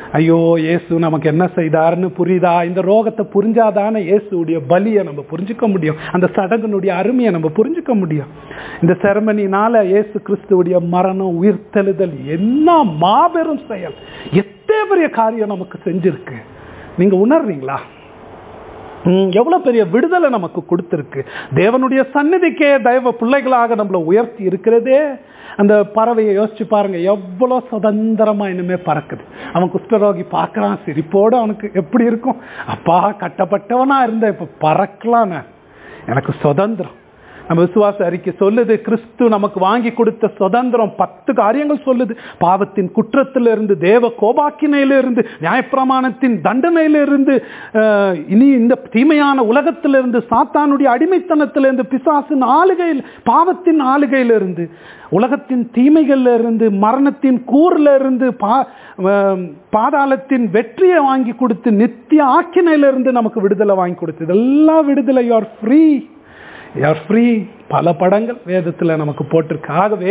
ஐயோ இயேசு நமக்கு என்ன செய்தாருன்னு புரியுதா இந்த ரோகத்தை புரிஞ்சாதானே இயேசுடைய பலியை நம்ம புரிஞ்சுக்க முடியும் அந்த சடங்கினுடைய அருமையை நம்ம புரிஞ்சுக்க முடியும் இந்த செரமனினால இயேசு கிறிஸ்துவுடைய மரணம் உயிர்த்தெழுதல் என்ன மாபெரும் செயல் எத்தனை பெரிய காரியம் நமக்கு செஞ்சிருக்கு நீங்க உணர்றீங்களா ம், எவ்வளவு பெரிய விடுதலை நமக்கு கொடுத்திருக்கு தேவனுடைய சந்நிதிக்கே தெய்வ பிள்ளைகளாக நம்மளை உயர்த்தி இருக்கிறதே அந்த பறவையை யோசிச்சு பாருங்க எவ்வளவு சுதந்திரமா இனிமே பறக்குது அவன் குஷ்டரோகி பார்க்கறான் சிரிப்போடு அவனுக்கு எப்படி இருக்கும் அப்பா கட்டப்பட்டவனா இருந்த இப்ப பறக்கலாம் நான். எனக்கு சுதந்திரம் நம்ம விசுவாச அறிக்கை சொல்லுது கிறிஸ்து நமக்கு வாங்கி கொடுத்த சுதந்திரம் பத்து காரியங்கள் சொல்லுது பாவத்தின் குற்றத்திலிருந்து தேவ கோபாக்கினையிலிருந்து நியாயப்பிரமாணத்தின் தண்டனையிலிருந்து அஹ், இனி இந்த தீமையான உலகத்திலிருந்து சாத்தானுடைய அடிமைத்தனத்திலிருந்து பிசாசின் ஆளுகையில் பாவத்தின் ஆளுகையிலிருந்து உலகத்தின் தீமைகள்ல இருந்து மரணத்தின் கூர்ல இருந்து பா அஹ், பாதாளத்தின் வெற்றியை வாங்கி கொடுத்து நித்திய ஆக்கினையிலிருந்து நமக்கு விடுதலை வாங்கி கொடுத்து இதெல்லாம் விடுதலை you are free are free பல படங்கள் வேதத்தில் நமக்கு போட்டிருக்கு ஆகவே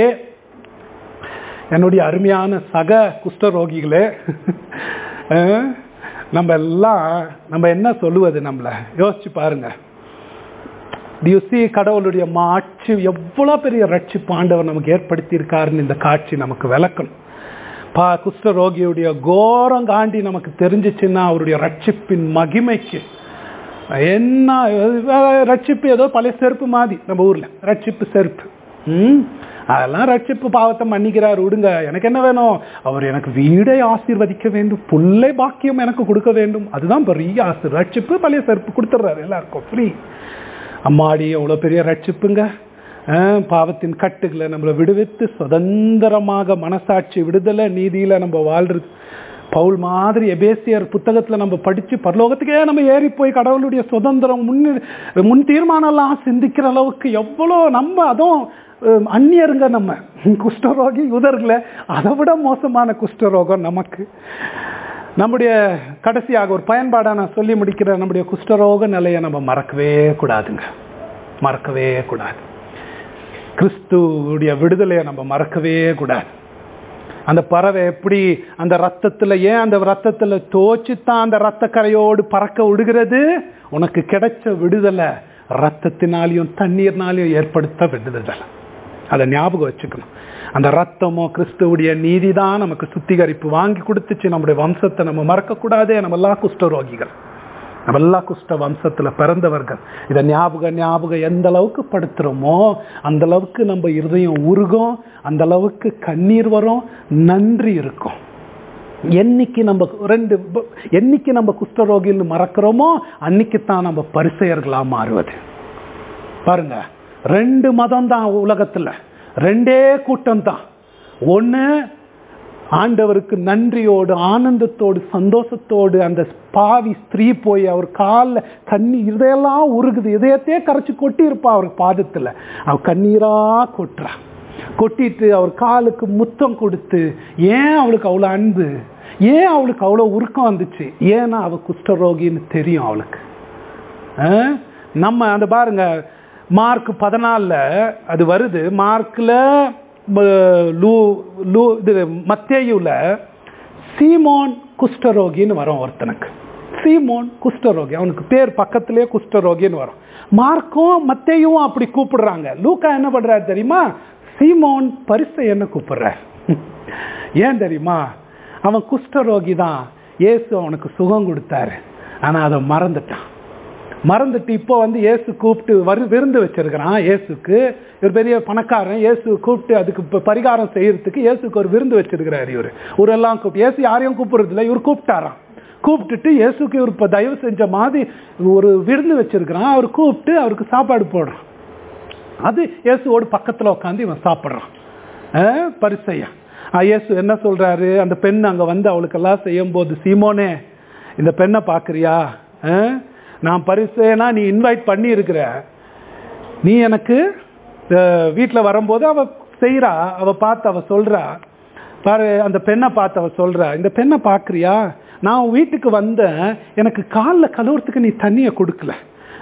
என்னுடைய அருமையான சக குஷ்டரோகிகளே அஹ், நம்ம எல்லாம் நம்ம என்ன சொல்லுவது நம்மள யோசிச்சு பாருங்க யூசி கடவுளுடைய மாட்சி எவ்வளோ பெரிய ரட்சிப்பு ஆண்டவர் நமக்கு ஏற்படுத்தி இருக்காருன்னு இந்த காட்சி நமக்கு விளக்கணும் பா குஷ்டரோகியுடைய கோரம் காண்டி நமக்கு தெரிஞ்சிச்சுன்னா அவருடைய ரட்சிப்பின் மகிமைக்கு என்ன ரட்சிப்பு ஏதோ பழைய செருப்பு மாதிரி நம்ம ஊர்ல ரட்சிப்பு செருப்பு ம் அதெல்லாம் ரட்சிப்பு பாவத்தை மன்னிக்கிறார் விடுங்க எனக்கு என்ன வேணும் அவர் எனக்கு வீடை ஆசீர்வதிக்க வேண்டும் புல்லை பாக்கியம் எனக்கு கொடுக்க வேண்டும் அதுதான் பெரிய ஆசை ரட்சிப்பு பழைய செருப்பு கொடுத்துட்றாரு எல்லாருக்கும் ஃப்ரீ அம்மாடி எவ்வளோ பெரிய ரட்சிப்புங்க ஆ, பாவத்தின் கட்டுகளை நம்மளை விடுவித்து சுதந்திரமாக மனசாட்சி விடுதலை நீதியில நம்ம வாழ்றது பவுல் மாதிரி எபேசியர் புத்தகத்துல நம்ம படிச்சு பரலோகத்துக்கே நம்ம ஏறி போய் கடவுளுடைய சுதந்திரம் முன் முன் தீர்மானம்லாம் சிந்திக்கிற அளவுக்கு எவ்வளோ நம்ம அதுவும் அஹ், அந்நியருங்க நம்ம குஷ்டரோகி யுதர்களை அதை விட மோசமான குஷ்டரோகம் நமக்கு நம்முடைய கடைசியாக ஒரு பயன்பாடா நான் சொல்லி முடிக்கிற நம்முடைய குஷ்டரோக நிலையை நம்ம மறக்கவே கூடாதுங்க மறக்கவே கூடாது கிறிஸ்துவுடைய விடுதலையை நம்ம மறக்கவே கூடாது அந்த பறவை எப்படி அந்த ரத்தத்துல ஏன் அந்த ரத்தத்துல தோச்சுத்தான் அந்த ரத்த கரையோடு பறக்க விடுகிறது உனக்கு கிடைச்ச விடுதலை ரத்தத்தினாலையும் தண்ணீர்னாலையும் ஏற்படுத்த விடுதலை அதை ஞாபகம் வச்சுக்கணும் அந்த ரத்தமோ கிறிஸ்துவுடைய நீதி தான் நமக்கு சுத்திகரிப்பு வாங்கி கொடுத்துச்சு நம்முடைய வம்சத்தை நம்ம மறக்கக்கூடாதே நம்ம எல்லாம் குஷ்டரோகிகள் நம்ம எல்லாம் குஷ்ட வம்சத்துல பிறந்தவர்கள் இதை ஞாபகம் ஞாபகம் எந்த அளவுக்கு படுத்துறோமோ அந்த அளவுக்கு நம்ம இருதயம் உருகும் அந்த அளவுக்கு கண்ணீர் வரும் நன்றி இருக்கும் என்னைக்கு நம்ம ரெண்டு ப- என்னைக்கு நம்ம குஷ்டரோகின்னு மறக்கிறோமோ அன்னைக்கு தான் நம்ம பரிசெயர்களா மாறுவது பாருங்க ரெண்டு மதம் தான் உலகத்துல ரெண்டே கூட்டம் தான் ஒண்ணு ஆண்டவருக்கு நன்றியோடு ஆனந்தத்தோடு சந்தோஷத்தோடு அந்த பாவி ஸ்திரீ போய் அவர் காலில் கண்ணி இதெல்லாம் உருகுது இதயத்தையே கரைச்சி கொட்டி இருப்பா அவர் பாதத்துல அவ கண்ணீரா கொட்டுறா கொட்டிட்டு அவர் காலுக்கு முத்தம் கொடுத்து ஏன் அவளுக்கு அவ்வளோ அன்பு ஏன் அவளுக்கு அவ்வளோ உருக்கம் வந்துச்சு ஏன்னா அவ குஷ்டரோகின்னு தெரியும் அவளுக்கு ஆ? நம்ம அந்த பாருங்க மார்க் பதினாலில் அது வருது மார்க்கில் லூ லூ இது மத்தேயுல சீமோன் குஷ்டரோகின்னு வரும் ஒருத்தனுக்கு சீமோன் குஷ்டரோகி அவனுக்கு பேர் பக்கத்திலேயே குஷ்டரோகின்னு வரும் மார்க்கும் மத்தேயும் அப்படி கூப்பிடுறாங்க லூக்கா என்ன பண்றாரு தெரியுமா சீமோன் பரிசை என்ன கூப்பிடுறார் ஏன் தெரியுமா அவன் குஷ்டரோகி தான் இயேசு அவனுக்கு சுகம் கொடுத்தாரு ஆனா அதை மறந்துட்டான் மறந்துட்டு இப்போ வந்து இயேசு கூப்பிட்டு வரு விருந்து வச்சிருக்கிறான் இயேசுக்கு இவர் பெரிய பணக்காரன் இயேசு கூப்பிட்டு அதுக்கு இப்போ பரிகாரம் செய்யறதுக்கு இயேசுக்கு ஒரு விருந்து வச்சிருக்கிறார் இவர் இவரெல்லாம் கூப்பிட்டு இயேசு யாரையும் கூப்பிடுறது இல்லை இவர் கூப்பிட்டாராம் கூப்பிட்டுட்டு இயேசுக்கு இவர் இப்போ தயவு செஞ்ச மாதிரி ஒரு விருந்து வச்சிருக்கிறான் அவர் கூப்பிட்டு அவருக்கு சாப்பாடு போடுறான் அது இயேசுவோடு பக்கத்துல உட்காந்து இவன் சாப்பிட்றான் அஹ், பரிசையா அஹ், இயேசு என்ன சொல்றாரு அந்த பெண் அங்க வந்து அவளுக்கெல்லாம் செய்யும் போது சீமோனே இந்த பெண்ணை பாக்குறியா அஹ், நான் பரிசையனா நீ இன்வைட் பண்ணி இருக்கிற நீ எனக்கு அஹ், வீட்ல வரும்போது அவ செய்றா அவ பார்த்து அவ சொல்றா பாரு அந்த பெண்ணை பார்த்து அவ சொல்றா இந்த பெண்ணை பார்க்கறியா நான் உன் வீட்டுக்கு வந்தேன் எனக்கு காலில் கழுவுறதுக்கு நீ தண்ணியை கொடுக்கல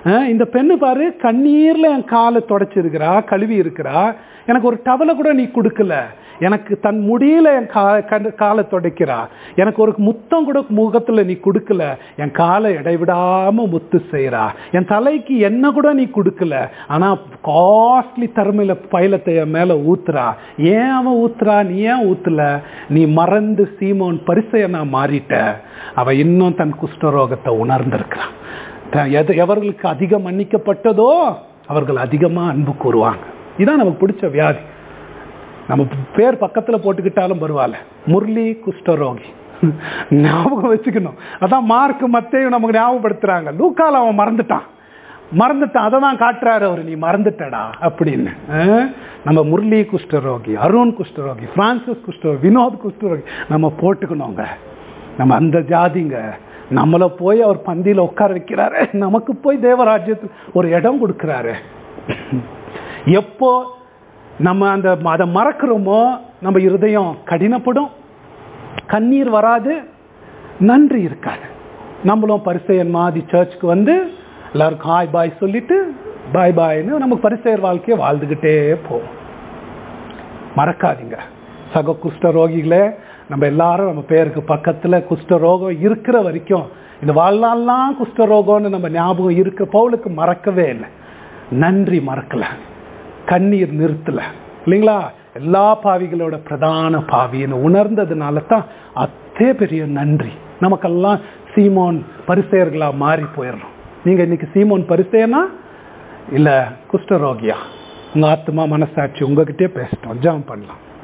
அஹ் இந்த பெண்ணு பாரு கண்ணீர்ல என் காலை தொடச்சிருக்கிறா கழுவி இருக்கிறா எனக்கு ஒரு டவலை கூட நீ கொடுக்கல எனக்கு தன் முடியில என் கா கண் காலை துடைக்கிறா எனக்கு ஒரு முத்தம் கூட முகத்துல நீ கொடுக்கல என் காலை இடைவிடாம முத்து செய்யறா என் தலைக்கு என்ன கூட நீ கொடுக்கல ஆனா காஸ்ட்லி தருமையில பைலத்தை என் மேல ஊத்துறா ஏன் அவன் ஊத்துறா நீ ஏன் ஊத்துல நீ மறந்து சீமோன் பரிசைய நான் மாறிட்ட அவ இன்னும் தன் குஷ்டரோகத்தை உணர்ந்திருக்கிறான் த- எது எவர்களுக்கு அதிகம் மன்னிக்கப்பட்டதோ அவர்கள் அதிகமா அன்பு கூறுவாங்க இதான் நமக்கு பிடிச்ச வியாதி நம்ம பேர் பக்கத்துல போட்டுக்கிட்டாலும் பரவாயில்ல முரளி குஷ்டரோகி ஞாபகம் வச்சுக்கணும் அதான் மார்க் மத்தையும் நமக்கு ஞாபகப்படுத்துறாங்க லூக்கால அவன் மறந்துட்டான் மறந்துட்டான் அதை தான் காட்டுறாரு அவர் நீ மறந்துட்டடா அப்படின்னு அஹ்? நம்ம முரளி குஷ்டரோகி அருண் குஷ்டரோகி பிரான்சிஸ் குஷ்டரோகி வினோத் குஷ்டரோகி நம்ம போட்டுக்கணுங்க நம்ம அந்த ஜாதிங்க நம்மளை போய் அவர் பந்தியில உட்கார வைக்கிறாரு நமக்கு போய் தேவராஜ்யத்தில் ஒரு இடம் கொடுக்கிறாரு எப்போ நம்ம அந்த அதை மறக்கிறோமோ நம்ம இருதயம் கடினப்படும் கண்ணீர் வராது நன்றி இருக்காது நம்மளும் பரிசெயன் மாதிரி சர்ச்சுக்கு வந்து எல்லாருக்கும் ஹாய் பாய் சொல்லிட்டு பாய் பாய்னு நமக்கு பரிசெயர் வாழ்க்கையை வாழ்ந்துக்கிட்டே போவோம் மறக்காதீங்க சக குஷ்ட ரோகிகளே நம்ம எல்லாரும் நம்ம பேருக்கு பக்கத்துல குஷ்ட ரோகம் இருக்கிற வரைக்கும் இந்த வாழ்நாள்லாம் குஷ்ட ரோகம்னு நம்ம ஞாபகம் இருக்க பவுலுக்கு மறக்கவே இல்லை நன்றி மறக்கல கண்ணீர் நிறுத்தல இல்லைங்களா எல்லா பாவிகளோட பிரதான பாவின்னு உணர்ந்ததுனால தான் அத்தே பெரிய நன்றி நமக்கெல்லாம் சீமோன் பரிசெயர்களா மாறி போயிடுறோம் நீங்க இன்னைக்கு சீமோன் பரிசேனா இல்ல குஷ்டரோகியா உங்க ஆத்மா மனசாட்சி உங்ககிட்டயே பேசிட்டோம் ஜெபம் பண்ணலாம்